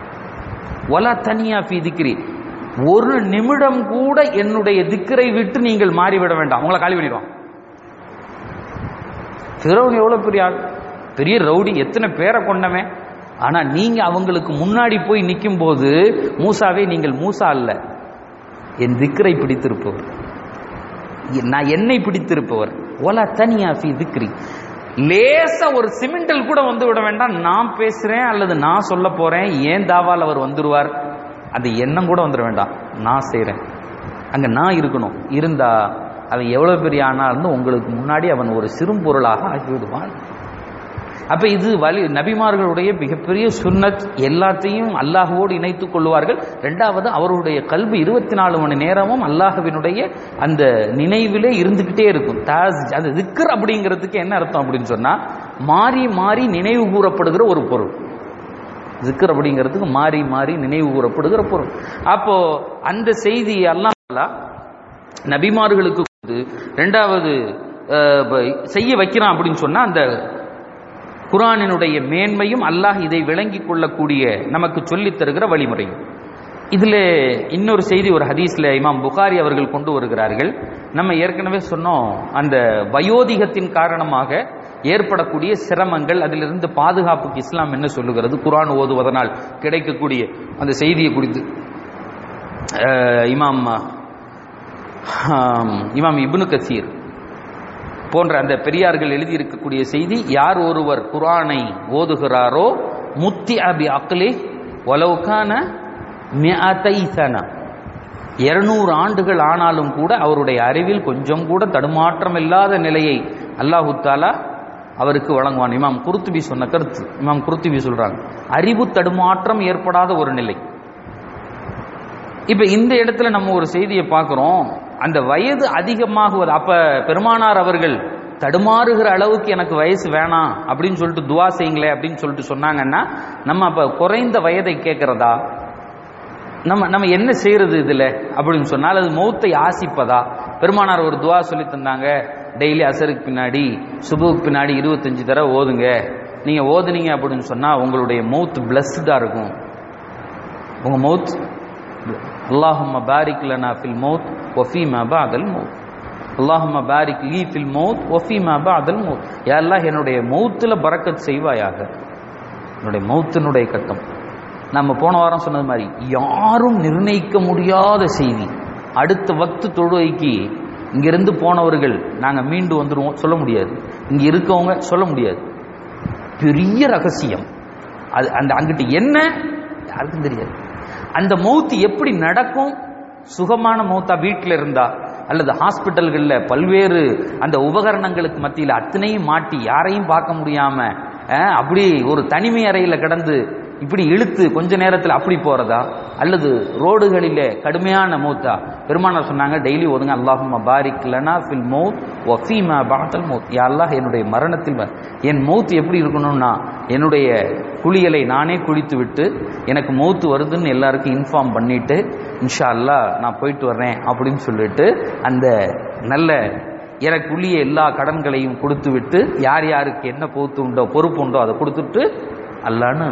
வலா தனியா ஃபி திக்ரி ஒரு நிமிடம் கூட என்னுடைய திக்கரை விட்டு நீங்கள் மாறிவிட வேண்டாம் உங்களை காலி பண்ணிடுவான் ஃபிரௌன் எவ்வளவு பெரிய ஆள் பெரிய ரவுடி எத்தனை பேரை கொண்டவன் ஆனா நீங்க அவங்களுக்கு முன்னாடி போய் நிற்கும் போது மூசாவே நீங்கள் மூசா அல்ல என் திக்கரை பிடித்திருப்பவர் நான் என்னை பிடித்திருப்பவர் ஒலா தனியா ஃபி திக்ரி லேசா ஒரு சிமெண்டல் கூட வந்து விட வேண்டாம் நான் பேசுறேன் அல்லது நான் சொல்ல போறேன் ஏன் தாவால் அவர் வந்துருவார் அந்த எண்ணம் கூட வந்துட வேண்டாம் நான் செய்றேன் அங்க நான் இருக்கணும் இருந்தா அவன் எவ்வளவு பெரிய ஆனா இருந்து உங்களுக்கு முன்னாடி அவன் ஒரு சிறும்பொருளாக ஆகிவிடுவான் அப்ப இது வலி நபிமார்களுடைய மிகப்பெரிய சுன்னத் எல்லாத்தையும் அல்லாஹுவோடு இணைத்துக் கொள்வார்கள் ரெண்டாவது அவருடைய கல்வி இருபத்தி நாலு மணி நேரமும் அல்லாஹுவினுடைய அந்த நினைவிலே இருந்துகிட்டே இருக்கும் தாஸ் அது திக்கர் அப்படிங்கிறதுக்கு என்ன அர்த்தம் அப்படின்னு சொன்னா மாறி மாறி நினைவு கூறப்படுகிற ஒரு பொருள் ஜிக்கர் அப்படிங்கிறதுக்கு மாறி மாறி நினைவு கூறப்படுகிற பொருள் அப்போ அந்த செய்தி அல்லாஹ் நபிமார்களுக்கு கொடுத்து, ரெண்டாவது அஹ், ப- செய்ய வைக்கிறான் அப்படின்னு சொன்னா அந்த குரானினுடைய மேன்மையும் அல்லாஹ் இதை விளங்கிக் கொள்ளக்கூடிய நமக்கு சொல்லித் தருகிற வழிமுறையும் இதுல இன்னொரு செய்தி ஒரு ஹதீஸ்ல இமாம் புகாரி அவர்கள் கொண்டு வருகிறார்கள் நம்ம ஏற்கனவே சொன்னோம் அந்த வயோதிகத்தின் காரணமாக ஏற்படக்கூடிய சிரமங்கள் அதிலிருந்து பாதுகாப்புக்கு இஸ்லாம் என்ன சொல்லுகிறது குரான் ஓதுவதனால் கிடைக்கக்கூடிய அந்த செய்தியை குறித்து அஹ், இமாம் ஆம், இமாம் இப்னு கசீர் போன்ற அந்த பெரியார்கள் எழுதியிருக்கக்கூடிய செய்தி யார் ஒருவர் குரானை ஓதுகிறாரோ முத்தி அபி அக்லே ஒலவுக்கான மிஅதைசனா இருநூறு ஆண்டுகள் ஆனாலும் கூட அவருடைய அறிவில் கொஞ்சம் கூட தடுமாற்றம் இல்லாத நிலையை அல்லாஹு தாலா அவருக்கு வழங்குவான் இமாம் குருத்துபி சொன்ன கருத்து இமாம் குருத்துபி சொல்றாங்க அறிவு தடுமாற்றம் ஏற்படாத ஒரு நிலை இப்ப இந்த இடத்துல நம்ம ஒரு செய்தியை பார்க்கிறோம் அந்த வயது அதிகமாகுவது அப்ப பெருமானார் அவர்கள் தடுமாறுகிற அளவுக்கு எனக்கு வயசு வேணாம் அப்படின்னு சொல்லிட்டு துவா செய்யுங்களே அப்படின்னு சொல்லிட்டு சொன்னாங்கன்னா நம்ம அப்ப குறைந்த வயதை கேட்கிறதா நம்ம நம்ம என்ன செய்யறது இதுல அப்படின்னு சொன்னால் அது மௌத்தை ஆசிப்பதா பெருமானார் ஒரு துவா சொல்லி தந்தாங்க டெய்லி அசருக்கு பின்னாடி சுபுக்கு பின்னாடி இருபத்தஞ்சு தடவை ஓதுங்க நீங்க ஓதுனீங்க அப்படின்னு சொன்னா உங்களுடைய மவுத் பிளஸ்டா இருக்கும் உங்க மவுத் அல்லாஹும்ம பாரிக் லனா ஃபில் மவுத் வஃபீமா பாதல் மவுத் அல்லாஹும்ம பாரிக் லீ ஃபில் மவுத் வஃபீமா பாதல் மவுத் யா அல்லாஹ் என்னுடைய மவுத்துல பரக்கத் செய்வாயாக என்னுடைய மவுத்தினுடைய கட்டம் நம்ம போன வாரம் சொன்னது மாதிரி யாரும் நிர்ணயிக்க முடியாத செய்தி அடுத்த வக்து தொழுகைக்கு இங்கிருந்து போனவர்கள் நாங்க மீண்டு வந்துருவோம் சொல்ல முடியாது இங்க இருக்கவங்க சொல்ல முடியாது பெரிய ரகசியம் அது அந்த அங்கிட்டு என்ன யாருக்கும் தெரியாது அந்த மௌத்து எப்படி நடக்கும் சுகமான மௌத்தா வீட்டில் இருந்தா அல்லது ஹாஸ்பிட்டல்களில் பல்வேறு அந்த உபகரணங்களுக்கு மத்தியில் அத்தனையும் மாட்டி யாரையும் பார்க்க முடியாம அஹ், அப்படி ஒரு தனிமை அறையில கிடந்து இப்படி இழுத்து கொஞ்ச நேரத்தில் அப்படி போறதா அல்லது ரோடுகளிலே கடுமையான மௌத்தா பெருமானார் சொன்னாங்க டெய்லி ஒதுங்க அல்லாஹும்ம பாரிக் லனா ஃபில் மௌத் வ ஃபீமா பஅதல் மௌத் யா அல்லாஹ் என்னுடைய மரணத்தில் வ- என் மௌத் எப்படி இருக்கணும்னா என்னுடைய குளியலை நானே குளித்து விட்டு எனக்கு மௌத்து வருதுன்னு எல்லாருக்கும் இன்ஃபார்ம் பண்ணிட்டு இன்ஷா அல்லாஹ் நான் போயிட்டு வர்றேன் அப்படின்னு சொல்லிட்டு அந்த நல்ல எனக்குள்ளிய எல்லா கடன்களையும் கொடுத்து விட்டு யார் யாருக்கு என்ன பொறுத்து உண்டோ பொறுப்பு உண்டோ அதை கொடுத்துட்டு அல்லான்னு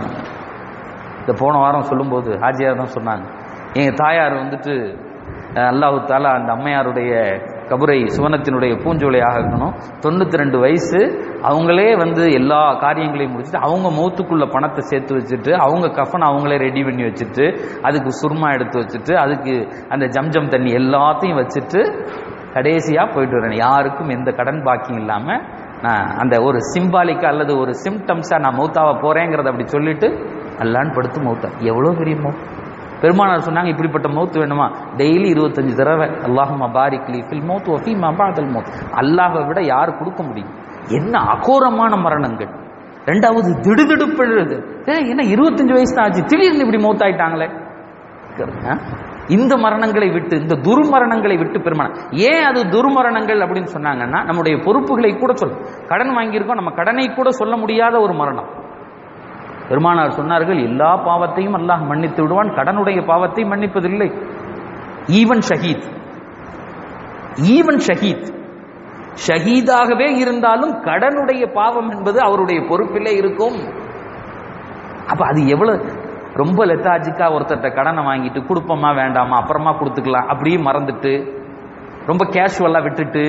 இந்த போன வாரம் சொல்லும்போது ஹாஜியார் தான் சொன்னாங்க எங்கள் தாயார் வந்துட்டு அஹ், அல்லாஹு தாலா அந்த அம்மையாருடைய கபரை சுவனத்தினுடைய பூஞ்சோலையாக இருக்கணும் தொண்ணூற்றி ரெண்டு வயசு அவங்களே வந்து எல்லா காரியங்களையும் முடிச்சுட்டு அவங்க மௌத்துக்குள்ள பணத்தை சேர்த்து வச்சுட்டு அவங்க கஃபனை அவங்களே ரெடி பண்ணி வச்சுட்டு அதுக்கு சுர்மா எடுத்து வச்சுட்டு அதுக்கு அந்த ஜம்ஜம் தண்ணி எல்லாத்தையும் வச்சுட்டு கடைசியாக போயிட்டு வரேன் யாருக்கும் எந்த கடன் பாக்கியும் இல்லாமல் நான் அந்த ஒரு சிம்பாலிக்கா அல்லது ஒரு சிம்டம்ஸாக நான் மௌத்தாவ போகிறேங்கிறத அப்படி சொல்லிட்டு அல்லான்னு படுத்து மௌத்தா எவ்வளோ பெரிய மௌத் பெருமானார் சொன்னாங்க இப்படிப்பட்ட மௌத்து வேணுமா டெய்லி இருபத்தஞ்சு தடவை அல்லாஹும் பாரிக் லீ ஃபில் மௌத் வஃபி மபாதல் மௌத் அல்லாஹை விட யார் கொடுக்க முடியும் என்ன அகோரமான மரணங்கள் ரெண்டாவது திடுதிடுப்புறது ஏ என்ன இருபத்தஞ்சு வயசு தான் ஆச்சு திடீர்னு இப்படி மௌத்தாயிட்டாங்களே ஆ? இந்த மரணங்களை விட்டு இந்த துர்மரணங்களை விட்டு பெருமானம் ஏன் அது துர்மரணங்கள் அப்படின்னு சொன்னாங்கன்னா நம்முடைய பொறுப்புகளை கூட சொல்லும் கடன் வாங்கியிருக்கோம் நம்ம கடனை கூட சொல்ல முடியாத ஒரு மரணம் பெருமானார் சொன்னார்கள் எல்லா பாவத்தையும் அல்லாஹ் மன்னித்து விடுவான் கடனுடைய பாவத்தை மன்னிப்பதில்லை ஈவன் ஷஹீத் ஈவன் ஷஹீத் ஷஹீதாகவே இருந்தாலும் கடனுடைய பாவம் என்பது அவருடைய பொறுப்பிலே இருக்கும் அப்ப அது எவ்வளவு ரொம்ப லெத்தாஜிக்கா ஒருத்தர்ட்ட கடனை வாங்கிட்டு கொடுப்போமா வேண்டாமா அப்புறமா கொடுத்துக்கலாம் அப்படியே மறந்துட்டு ரொம்ப கேஷுவலா விட்டுட்டு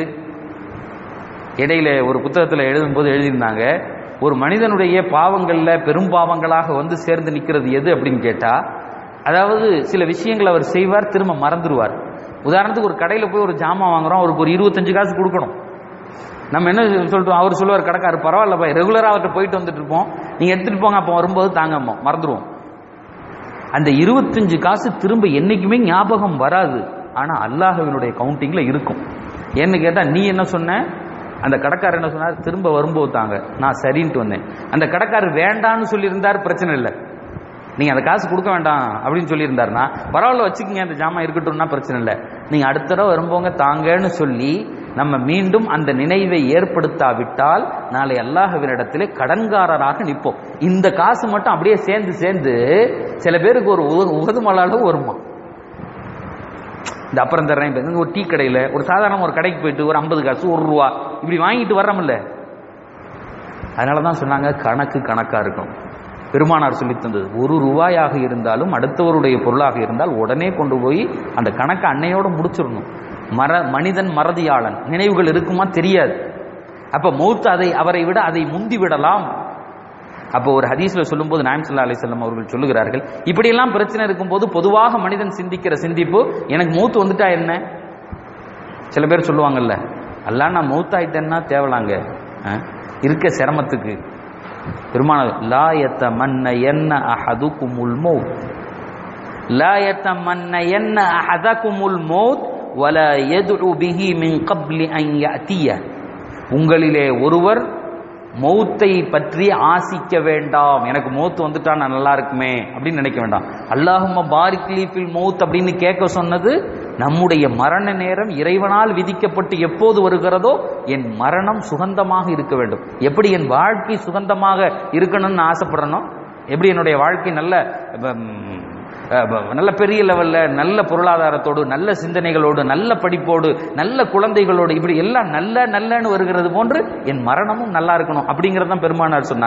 இடையில ஒரு புத்தகத்துல எழுதும்போது எழுதியிருந்தாங்க ஒரு மனிதனுடைய பாவங்கள்ல பெரும் பாவங்களாக வந்து சேர்ந்து நிக்கிறது எது அப்படின்னு கேட்டா அதாவது சில விஷயங்களை அவர் செய்வார் திரும்ப மறந்துடுவார் உதாரணத்துக்கு ஒரு கடையில போய் ஒரு ஜாமான் வாங்குறோம் அவருக்கு ஒரு இருபத்தஞ்சு காசு கொடுக்கணும் நம்ம என்ன சொல்லிட்டோம் அவர் சொல்லுவார் கடைக்காரர் பரவாயில்லப்பா ரெகுலரா அவர்கிட்ட போயிட்டு வந்துட்டு இருப்போம் நீங்க எடுத்துட்டு போங்க அப்போ வரும்போது தாங்க மறந்துடுவோம் அந்த இருபத்தஞ்சு காசு திரும்ப என்னைக்குமே ஞாபகம் வராது ஆனா அல்லாஹ்வினுடைய கவுண்டிங்ல இருக்கும் ஏன்னு கேட்டா நீ என்ன சொன்ன அந்த கடைக்காரர் என்ன சொன்னார் திரும்ப வரும்போது தாங்க நான் சரின்ட்டு வந்தேன் அந்த கடைக்காரர் வேண்டான்னு சொல்லியிருந்தார் பிரச்சனை இல்லை நீங்க அந்த காசு கொடுக்க வேண்டாம் அப்படின்னு சொல்லியிருந்தாருன்னா பரவாயில்ல வச்சுக்கோங்க அந்த ஜாமான் இருக்கட்டும்னா பிரச்சனை இல்லை நீங்க அடுத்த தடவை வரும்போங்க தாங்கன்னு சொல்லி நம்ம மீண்டும் அந்த நினைவை ஏற்படுத்தாவிட்டால் நாளை அல்லாஹ்வினிடத்திலே கடன்காரராக நிற்போம் இந்த காசு மட்டும் அப்படியே சேர்ந்து சேர்ந்து சில பேருக்கு ஒரு உக- உகது மலாலும் வருமா இந்த அப்புறம் தர்றேன் இப்ப இங்க ஒரு டீ கடையில் ஒரு சாதாரண ஒரு கடைக்கு போயிட்டு ஒரு ஐம்பது காசு ஒரு ரூபா இப்படி வாங்கிட்டு வர்றோம்ல அதனால தான் சொன்னாங்க கணக்கு கணக்கா இருக்கும் பெருமானார் சொல்லித் தந்தது ஒரு ரூபாயாக இருந்தாலும் அடுத்தவருடைய பொருளாக இருந்தால் உடனே கொண்டு போய் அந்த கணக்கை அன்னையோட முடிச்சிடணும் மர மனிதன் மறதியாளன் நினைவுகள் இருக்குமா தெரியாது அப்ப மௌத் அதை அவரை விட அதை முந்தி விடலாம் அப்போ ஒரு ஹதீஸ்ல சொல்லும்போது நாயம் சல்லா அலிசல்லம் அவர்கள் சொல்லுகிறார்கள் இப்படியெல்லாம் பிரச்சனை இருக்கும்போது பொதுவாக மனிதன் சிந்திக்கிற சிந்திப்பு எனக்கு மூத்து வந்துட்டா என்ன சில பேர் சொல்லுவாங்கல்ல அல்லா நான் மூத்தாயிட்டேன்னா தேவலாங்க அஹ், இருக்க சிரமத்துக்கு பெருமான லா எத்த மன்ன என்ன அஹதுக்குமுல் மௌத் லா எத்த மன்ன என்ன அஹதக்குமுல் மௌத் வல எதுஉ பிஹி மின் கப்லி அன் யஅதிய உங்களிலே ஒருவர் மௌத்தை பற்றி ஆசிக்க வேண்டாம் எனக்கு மௌத் வந்துட்டா நான் நல்லா இருக்குமே அப்படின்னு நினைக்க வேண்டாம் அல்லாஹும்ம பாரிக் லீ ஃபில் மௌத் அப்படின்னு கேட்க சொன்னது நம்முடைய மரண நேரம் இறைவனால் விதிக்கப்பட்டு எப்போது வருகிறதோ என் மரணம் சுகந்தமாக இருக்க வேண்டும் எப்படி என் வாழ்க்கை சுகந்தமாக இருக்கணும்னு ஆசைப்படுறனோ எப்படி என்னுடைய வாழ்க்கை நல்ல உம், அஹ், நல்ல பெரிய லெவல்ல நல்ல பொருளாதாரத்தோடு நல்ல சிந்தனைகளோடு நல்ல படிப்போடு நல்ல குழந்தைகளோடு இப்படி எல்லாம் நல்ல நல்லன்னு வருகிறது போன்று என் மரணமும் நல்லா இருக்கணும் அப்படிங்கறத தான் பெருமானார் சொன்னாங்க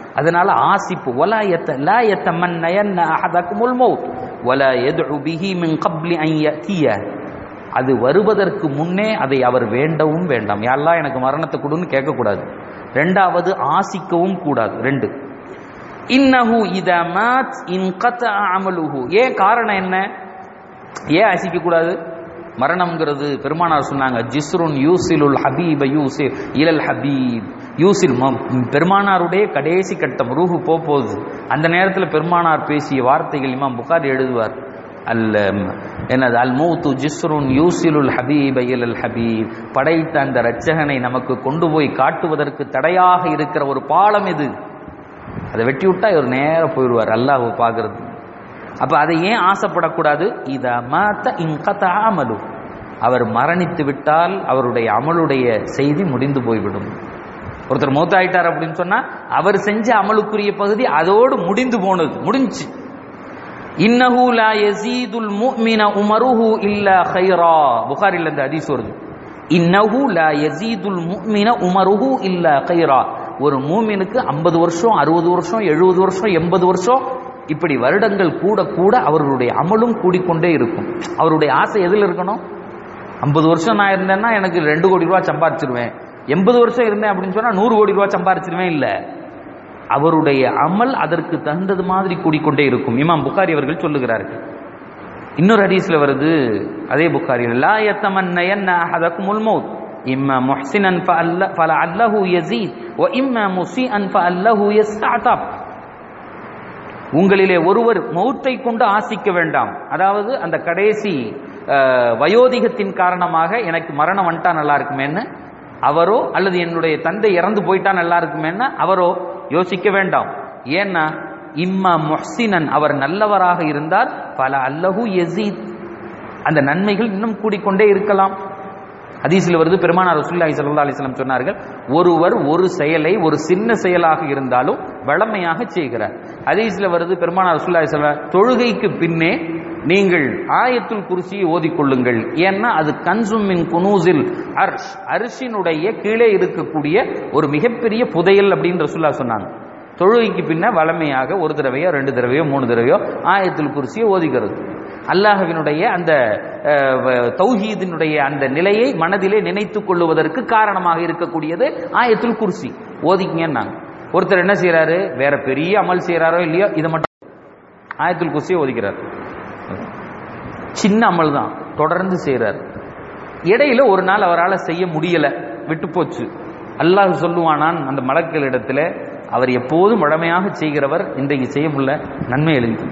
அதனால ஆசிப்பு வலா யத்த லா யத்தமன்னயன்ன அஹதகுமுல் மௌத் வலா யதுஉ பிஹி மின் கப்லி அன் யத்திய அது வருவதற்கு முன்னே அதை அவர் வேண்டவும் வேண்டாம் யாரெல்லாம் எனக்கு மரணத்தை கொடுன்னு கேட்கக்கூடாது ரெண்டாவது ஆசிக்கவும் கூடாது ரெண்டு இன்னஹு இத மாத் இன் கத்த அமலுஹு ஏன் காரணம் என்ன ஏன் ஆசிக்க கூடாது மரணம்ங்கிறது பெருமானார் சொன்னாங்க ஜிஸ்ருன் யூசிலுல் ஹபீப யூசி இலல் ஹபீப் யூசில் ம- பெருமானாருடைய கடைசி கட்டம் ரூஹு போ போகுது அந்த நேரத்தில் பெருமானார் பேசிய வார்த்தைகள் இமாம் புகாரி எழுதுவார் அல் என்னது அல் மூத்து ஜிஸ்ருன் யூசிலுல் ஹபீப இலல் ஹபீப் படைத்த அந்த இரட்சகனை நமக்கு கொண்டு போய் காட்டுவதற்கு தடையாக இருக்கிற ஒரு பாலம் இது அதை வெட்டி விட்டா இவர் நேரா போயிடுவார் அல்லாஹ் பார்க்கறது அப்ப அதை ஏன் ஆசைப்படக்கூடாது இத மாத்த இன்கத அமலு அவர் மரணித்து விட்டால் அவருடைய அமலுடைய செய்தி முடிந்து போய்விடும் ஒருத்தர் மூத்தாயிட்டார் அப்படின்னு சொன்னா அவர் செஞ்ச அமலுக்குரிய பகுதி அதோடு முடிந்து போனது முடிஞ்சு இன்னஹு லா யஸீதுல் முஃமின உமருஹு இல்லா கைரா புகாரில் இந்த ஹதீஸ் வருது இன்னஹு லா யஸீதுல் முஃமின உமருஹு இல்லா கைரா ஒரு மூமினுக்கு ஐம்பது வருஷம் அறுபது வருஷம் எழுபது வருஷம் எண்பது வருஷம் இப்படி வருடங்கள் கூட கூட அவர்களுடைய அமலும் கூடிக்கொண்டே இருக்கும் அவருடைய ஆசை எதில் இருக்கணும் ஐம்பது வருஷம் நான் இருந்தேன்னா எனக்கு ரெண்டு கோடி ரூபா சம்பாரிச்சிருவேன் எண்பது வருஷம் இருந்தேன் அப்படின்னு சொன்னா நூறு கோடி ரூபா சம்பாரிச்சிருவேன் இல்லை அவருடைய அமல் அதற்கு தகுந்தது மாதிரி கூடிக்கொண்டே இருக்கும் இமாம் புகாரி அவர்கள் சொல்லுகிறார்கள் இன்னொரு ஹதீஸ்ல வருது அதே புகாரியில் லா யத்தமன்னயன்ன அஹதகுமுல் மௌத் இம்மா முஹ்சினன் ஃபஅல்ல ஃபலஅல்லஹு யஸீத் வ இம்மா முஸீஅன் ஃபஅல்லஹு யஸ்தஅதப் உங்களிலே ஒருவர் மௌத்தை கொண்டு ஆசிக்க வேண்டாம் அதாவது அந்த கடைசி அஹ், வயோதிகத்தின் காரணமாக எனக்கு மரணம் வந்துட்டா நல்லா இருக்குமேன்னு அவரோ அல்லது என்னுடைய தந்தை இறந்து போயிட்டா நல்லா இருக்குமேன்னு அவரோ யோசிக்க வேண்டாம் ஏன்னா இம்மா முஹ்சினன் அவர் நல்லவராக இருந்தால் பல அல்லஹு யசீத் அந்த நன்மைகள் இன்னும் கூடிக்கொண்டே இருக்கலாம் ஹதீஸில் வருது பெருமானார் ரசூலுல்லாஹி ஸல்லல்லாஹு அலைஹி வஸல்லம் சொன்னார்கள் ஒருவர் ஒரு செயலை ஒரு சின்ன செயலாக இருந்தாலும் வளமையாக செய்கிறார் ஹதீஸில் வருது பெருமானார் ரசூலுல்லாஹி ஸல்லல்லாஹு அலைஹி வஸல்லம் தொழுகைக்கு பின்னே நீங்கள் ஆயத்துல் குர்சியை ஓதிக்கொள்ளுங்கள் ஏன்னா அது கன்சும் மின் குனூசில் அர்ஷ் அரிசினுடைய கீழே இருக்கக்கூடிய ஒரு மிகப்பெரிய புதையல் அப்படின்னு ரசூல்லா சொன்னாங்க தொழுகைக்கு பின்ன வளமையாக ஒரு தடவையோ ரெண்டு தடவையோ மூணு தடவையோ ஆயத்துல் குர்சியை ஓதிக்கிறது அல்லாஹ்வினுடைய அந்த அஹ், வ- தௌஹீதினுடைய அந்த நிலையை மனதிலே நினைத்துக் கொள்ளுவதற்கு காரணமாக இருக்கக்கூடியது ஆயத்துல் குர்சி ஓதிக்கங்கன்னாங்க ஒருத்தர் என்ன செய்றாரு வேற பெரிய அமல் செய்றாரோ இல்லையோ இதை மட்டும் ஆயத்துல் குர்சியை ஓதிக்கிறார் சின்ன அமல் தான் தொடர்ந்து செய்றார் இடையில ஒரு நாள் அவரால் செய்ய முடியல விட்டு போச்சு அல்லாஹ் சொல்லுவானான் அந்த மலக்கள் இடத்துல அவர் எப்போதும் வழமையாக செய்கிறவர் இன்றைக்கு செய்ய முடியல நன்மை எழுதி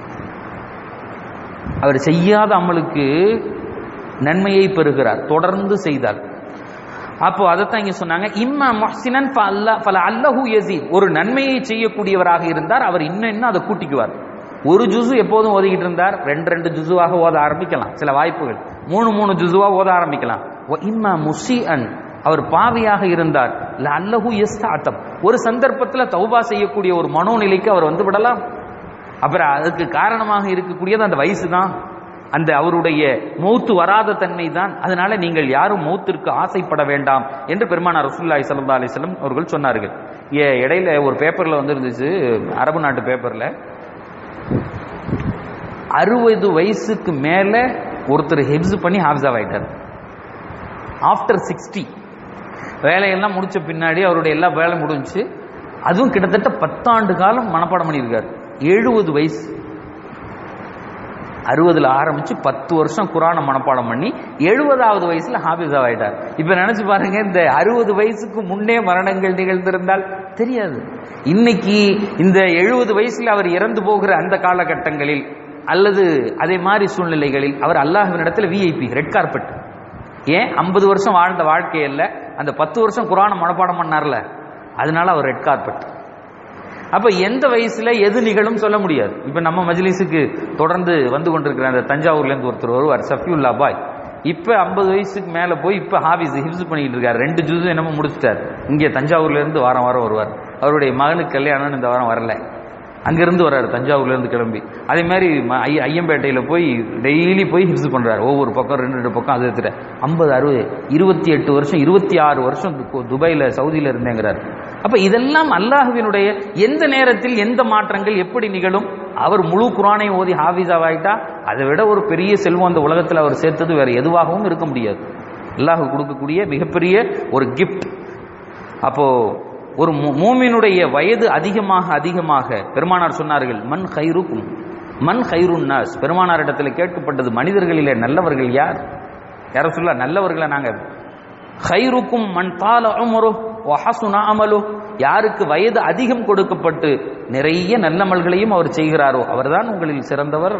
அவர் செய்யாத அமலுக்கு நன்மையை பெறுகிறார் தொடர்ந்து செய்தார் அப்போ அதைத்தான் இங்க சொன்னாங்க இம்மா முஹ்சினன் ஃபல அல்லஹு யசீத் ஒரு நன்மையை செய்யக்கூடியவராக இருந்தார் அவர் இன்னும் இன்னும் அதை கூட்டிக்குவார் ஒரு ஜுசு எப்போதும் ஓதிக்கிட்டு இருந்தார் ரெண்டு ரெண்டு ஜுசுவாக ஓத ஆரம்பிக்கலாம் சில வாய்ப்புகள் மூணு மூணு ஜுசுவா ஓத ஆரம்பிக்கலாம் வ இம்மா முஷிஅன் அவர் பாவியாக இருந்தார் அல்லஹு எஸ்தாத்தம் ஒரு சந்தர்ப்பத்தில் தௌபா செய்யக்கூடிய ஒரு மனோநிலைக்கு அவர் வந்து விடலாம் அப்புறம் அதுக்கு காரணமாக இருக்கக்கூடியது அந்த வயசு தான் அந்த அவருடைய மௌத்து வராத தன்மை தான் அதனால நீங்கள் யாரும் மௌத்திற்கு ஆசைப்பட வேண்டாம் என்று பெருமானார் ரசூலுல்லாஹி ஸல்லல்லாஹு அலைஹி வஸல்லம் அவர்கள் சொன்னார்கள் ஏ இடையில ஒரு பேப்பர்ல வந்து இருந்துச்சு அரபு நாட்டு பேப்பர்ல அறுபது வயசுக்கு மேல ஒருத்தர் ஹெப்ஸ் பண்ணி ஹாஃபிஸாவ் ஆயிட்டார் ஆஃப்டர் சிக்ஸ்டி வேலையெல்லாம் முடிச்ச பின்னாடி அவருடைய எல்லா வேலை முடிஞ்சுச்சு அதுவும் கிட்டத்தட்ட பத்தாண்டு காலம் மனப்பாடம் பண்ணியிருக்கார் எழுபது வயசு அறுபதுல ஆரம்பிச்சு பத்து வருஷம் குரானை மனப்பாடம் பண்ணி எழுபதாவது வயசுல ஹாபிஸா ஆயிட்டார் இப்ப நினைச்சு பாருங்க இந்த அறுபது வயசுக்கு முன்னே மரணங்கள் நிகழ்ந்திருந்தால் தெரியாது இன்னைக்கு இந்த எழுபது வயசுல அவர் இறந்து போகிற அந்த காலகட்டங்களில் அல்லது அதே மாதிரி சூழ்நிலைகளில் அவர் அல்லாஹ்வினிடத்தில் விஐபி ரெட் கார்பெட் ஏன் ஐம்பது வருஷம் வாழ்ந்த வாழ்க்கையில் அந்த பத்து வருஷம் குரானை மனப்பாடம் பண்ணார்ல அதனால அவர் ரெட் கார்பெட் அப்ப எந்த வயசுல எது நிகழும் சொல்ல முடியாது இப்ப நம்ம மஜ்லிஸுக்கு தொடர்ந்து வந்து கொண்டிருக்கிற அந்த தஞ்சாவூர்ல இருந்து ஒருத்தர் வருவார் சஃபியுல்லா பாய் இப்ப ஐம்பது வயசுக்கு மேல போய் இப்ப ஹாபிஸ் ஹிப்ஸ் பண்ணிட்டு இருக்காரு ரெண்டு ஜூஸ் என்னமோ முடிச்சிட்டார் இங்க தஞ்சாவூர்ல இருந்து வாரம் வாரம் வருவார் அவருடைய மகனுக்கு கல்யாணம் இந்த வாரம் வரல அங்கிருந்து வர்றாரு தஞ்சாவூர்ல இருந்து கிளம்பி அதே மாதிரி ம- ஐய- ஐயம்பேட்டையில போய் டெய்லி போய் ஹிப்ஸ் பண்றாரு ஒவ்வொரு பக்கம் ரெண்டு ரெண்டு பக்கம் அது எடுத்துட்டு ஐம்பது அறுபது இருபத்தி எட்டு வருஷம் இருபத்தி ஆறு வருஷம் து- துபாயில சவுதியில இருந்தேங்கிறார் அப்ப இதெல்லாம் அல்லாஹுவினுடைய எந்த நேரத்தில் எந்த மாற்றங்கள் எப்படி நிகழும் அவர் முழு குரானை ஓதி ஹாஃபிஸாவாயிட்டா அதை விட ஒரு பெரிய செல்வம் அந்த உலகத்தில் அவர் சேர்த்தது வேற எதுவாகவும் இருக்க முடியாது அல்லாஹ் கொடுக்கக்கூடிய மிகப்பெரிய ஒரு கிஃப்ட் அப்போ ஒரு மூ- மூமினுடைய வயது அதிகமாக அதிகமாக பெருமானார் சொன்னார்கள் மண் ஹைருக்கும் மண் ஹைருன் நாஸ் பெருமானார் இடத்துல கேட்கப்பட்டது மனிதர்களிலே நல்லவர்கள் யார் யார சொல்ல நல்லவர்களை நாங்க ஹைருக்கும் மண் தால உமரு வஹசுன அமலு யாருக்கு வயது அதிகம் கொடுக்கப்பட்டு நிறைய நல்லமல்களையும் அவர் செய்கிறாரோ அவர்தான் உங்களில் சிறந்தவர்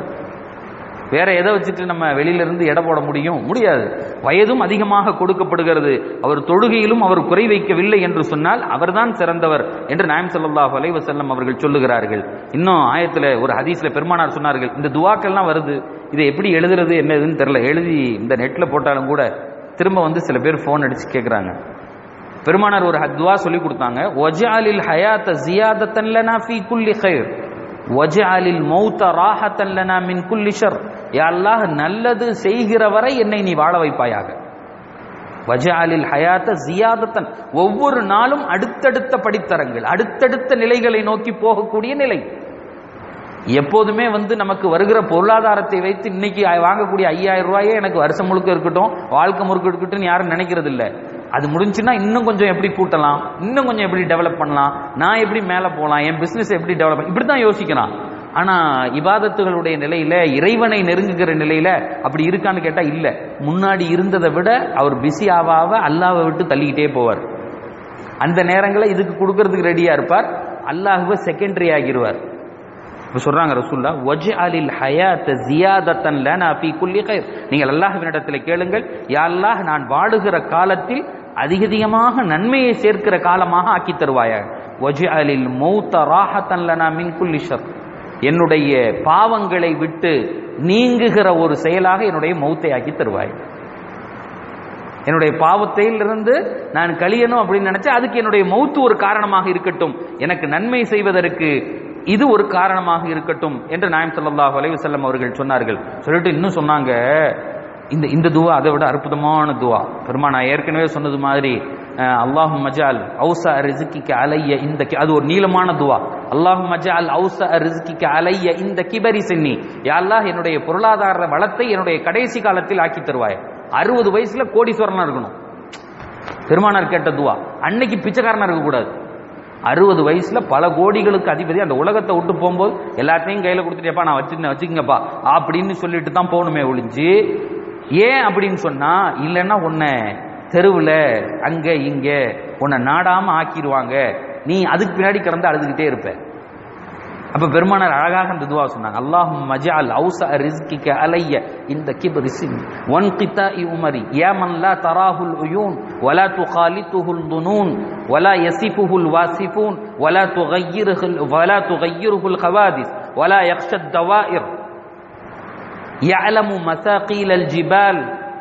வேற எதை வச்சுட்டு நம்ம வெளியில இருந்து எடை போட முடியும் முடியாது வயதும் அதிகமாக கொடுக்கப்படுகிறது அவர் தொழுகையிலும் அவர் குறை வைக்கவில்லை என்று சொன்னால் அவர்தான் சிறந்தவர் என்று நாயம் ஸல்லல்லாஹு அலைஹி வஸல்லம் அவர்கள் சொல்லுகிறார்கள் இன்னும் ஆயத்துல ஒரு ஹதீஸ்ல பெருமானார் சொன்னார்கள் இந்த துவாக்கள்லாம் வருது இதை எப்படி எழுதுறது என்னதுன்னு தெரியல எழுதி இந்த நெட்ல போட்டாலும் கூட திரும்ப வந்து சில பேர் ஃபோன் அடிச்சு கேட்குறாங்க பெருமானார் ஒரு துவா சொல்லி கொடுத்தாங்க ஒஜாலில் ஹயாத்த ஜியாதத்தன் லனா ஃபீ குல்லி கைர் ஒஜாலில் மௌத்த ராஹத்தன் லனா மின் குல்லி ஷர் யா அல்லாஹ் நல்லது செய்கிற வரை என்னை நீ வாழ வைப்பாயாக வஜாலில் ஹயாத்த ஜியாதத்தன் ஒவ்வொரு நாளும் அடுத்தடுத்த படித்தரங்கள் அடுத்தடுத்த நிலைகளை நோக்கி போகக்கூடிய நிலை எப்போதுமே வந்து நமக்கு வருகிற பொருளாதாரத்தை வைத்து இன்னைக்கு வாங்கக்கூடிய ஐயாயிரம் ரூபாயே எனக்கு வருஷம் முழுக்க இருக்கட்டும் வாழ்க்கை முழுக்க இருக்கட்டும் யாரும் நினைக்கிறது இல்ல அது முடிஞ்சுன்னா இன்னும் கொஞ்சம் எப்படி கூட்டலாம் இன்னும் கொஞ்சம் எப்படி டெவலப் பண்ணலாம் நான் எப்படி மேல போகலாம் என் பிசினஸ் எப்படி டெவலப் இப்படி தான் யோசிக்கிறான் ஆனா இபாதத்துகளுடைய நிலையில இறைவனை நெருங்குகிற நிலையில அப்படி இருக்கான்னு கேட்டா இல்ல முன்னாடி இருந்ததை விட அவர் பிஸி ஆவ ஆவ அல்லாவை விட்டு தள்ளிக்கிட்டே போவார் அந்த நேரங்களை இதுக்கு கொடுக்கறதுக்கு ரெடியா இருப்பார் அல்லாஹுவ செகண்டரி ஆகிருவார் இப்ப சொல்றாங்க ரசூல்லா வஜ் அலில் ஹயாத்த ஜியாதத்தன் லனா ஃபீ குல்லி கைர் நீங்கள் அல்லாஹ்வினிடத்தில் கேளுங்கள் யா அல்லாஹ் நான் வாழுகிற காலத்தில் அதிக அதிகமாக நன்மையை சேர்க்கிற காலமாக ஆக்கி தருவாயாக வஜ் அலில் மௌத்த ராஹத்தன் லனா மின் குல்லி ஷர் என்னுடைய பாவங்களை விட்டு நீங்குகிற ஒரு செயலாக என்னுடைய மௌத்தை ஆக்கி தருவாய் என்னுடைய பாவத்திலிருந்து நான் கழியணும் அப்படின்னு நினைச்சா அதுக்கு என்னுடைய மௌத்து ஒரு காரணமாக இருக்கட்டும் எனக்கு நன்மை செய்வதற்கு இது ஒரு காரணமாக இருக்கட்டும் என்று நாயம் ஸல்லல்லாஹு அலைஹி வஸல்லம் அவர்கள் சொன்னார்கள் சொல்லிட்டு இன்னும் சொன்னாங்க இந்த இந்த துவா அதை விட அற்புதமான துவா பெருமா நான் ஏற்கனவே சொன்னது மாதிரி அல்லாஹும் மஜால் அவுசா ரிசுக்கிக்க அலைய இந்த கி- அது ஒரு நீளமான துவா அல்லாஹும் மஜால் அவுசா ரிசுக்கிக்க அலைய இந்த கிபரி சென்னி யா அல்லாஹ் என்னுடைய பொருளாதார வளத்தை என்னுடைய கடைசி காலத்தில் ஆக்கி தருவாய் அறுபது வயசுல கோடீஸ்வரனா இருக்கணும் பெருமானார் கேட்ட துவா அன்னைக்கு பிச்சைக்காரனா இருக்கக்கூடாது அறுபது வயசுல பல கோடிகளுக்கு அதிபதி அந்த உலகத்தை விட்டு போகும்போது எல்லாத்தையும் கையில கொடுத்துட்டேப்பா நான் வச்சுருந்தேன் வச்சுக்கங்கப்பா அப்படின்னு சொல்லிட்டு தான் போகணுமே ஒழிஞ்சு ஏன் அப்படின்னு சொன்னா இல்லைன்னா உன்னை தெருவில் அங்க இங்க உன்னை நாடாம ஆக்கிடுவாங்க நீ அதுக்கு பின்னாடி கிடந்து அழுதுகிட்டே இருப்ப அப்ப பெருமானார் அழகாக அந்த துவா சொன்னாங்க அல்லாஹும் மஜால் அவுசா ரிஸ்கிக்க அலைய இந்த கிபரி சின் ஒன் கித்தா உமரி ஏமன் லா தராஹுல் உயூன் ولا تخالطه الظنون ولا يصفه الواصفون ولا تغيره ولا تغيره الحوادث ولا يخشى الدوائر يعلم مثاقيل الجبال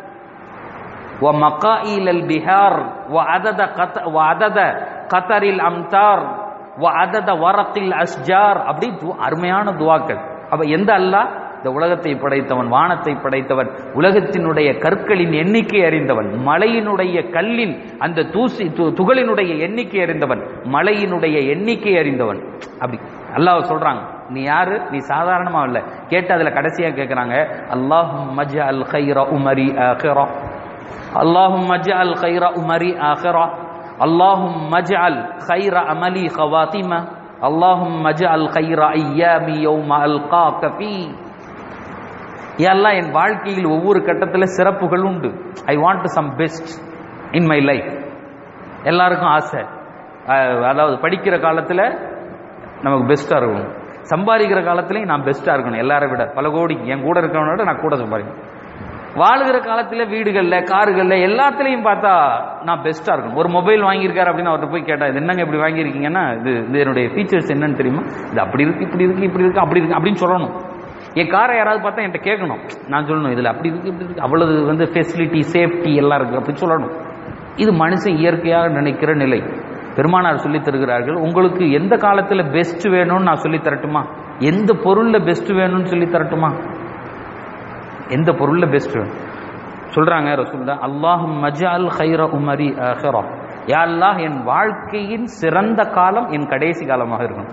ومقائل البحار وعدد قط- وعدد قطر الامطار وعدد ورق الاشجار அப்படி து- அருமையான துவாக்கள் அப்ப எந்த அல்லாஹ் இந்த உலகத்தை படைத்தவன் வானத்தை படைத்தவன் உலகத்தினுடைய கற்களின் எண்ணிக்கை அறிந்தவன் மலையினுடைய கல்லின் அந்த தூசி து- துகளினுடைய எண்ணிக்கை அறிந்தவன் மலையினுடைய எண்ணிக்கை அறிந்தவன் அப்படி அல்லாஹ் சொல்றாங்க நீ யாரு நீ சாதாரணமா இல்ல கேட்டு அதுல கடைசியா கேக்குறாங்க அல்லாஹும் மஜ் அல் கைர உமரி ஆஹிரா اللهم اجعل خير أمري آخرة اللهم اجعل خير أملي خواتمة اللهم اجعل خير أيامي يوم ألقاك فيه எல்லாம் என் வாழ்க்கையில் ஒவ்வொரு கட்டத்தில் சிறப்புகள் உண்டு I want some best in my life எல்லாருக்கும் ஆசை அஹ், அதாவது படிக்கிற காலத்தில் நமக்கு பெஸ்ட்டாக இருக்கணும் சம்பாதிக்கிற காலத்துலையும் நான் பெஸ்ட்டாக இருக்கணும் எல்லாரை விட பல கோடி என் கூட இருக்கிறவனை விட நான் கூட சம்பாதிக்கணும் வாழுகிற காலத்துல வீடுகள்ல காருகள்ல எல்லாத்துலயும் பார்த்தா நான் பெஸ்டா இருக்கணும் ஒரு மொபைல் வாங்கியிருக்காரு அப்படின்னு அவர்கிட்ட போய் கேட்டா இது என்னங்க இப்படி வாங்கியிருக்கீங்கன்னா இது இது என்னுடைய ஃபீச்சர்ஸ் என்னன்னு தெரியுமா இது அப்படி இருக்கு இப்படி இருக்கு இப்படி இருக்கு அப்படி இருக்கு அப்படின்னு சொல்லணும் என் காரை யாராவது பார்த்தா என்கிட்ட கேட்கணும் நான் சொல்லணும் இதுல அப்படி இருக்கு இப்படி இருக்கு அவ்வளவு வந்து ஃபெசிலிட்டி சேஃப்டி எல்லாம் இருக்கு அப்படி சொல்லணும் இது மனுஷன் இயற்கையாக நினைக்கிற நிலை பெருமானார் சொல்லித் தருகிறார்கள் உங்களுக்கு எந்த காலத்துல பெஸ்ட் வேணும்னு நான் சொல்லி தரட்டுமா எந்த பொருள்ல பெஸ்ட் வேணும்னு சொல்லி தரட்டுமா எந்த பொருள்ல பெஸ்ட் சொல்றாங்க ரசூல்லா அல்லாஹும் மஜால் ஹைர உமரி ஆஹிரா யா அல்லாஹ் என் வாழ்க்கையின் சிறந்த காலம் என் கடைசி காலமாக இருக்கணும்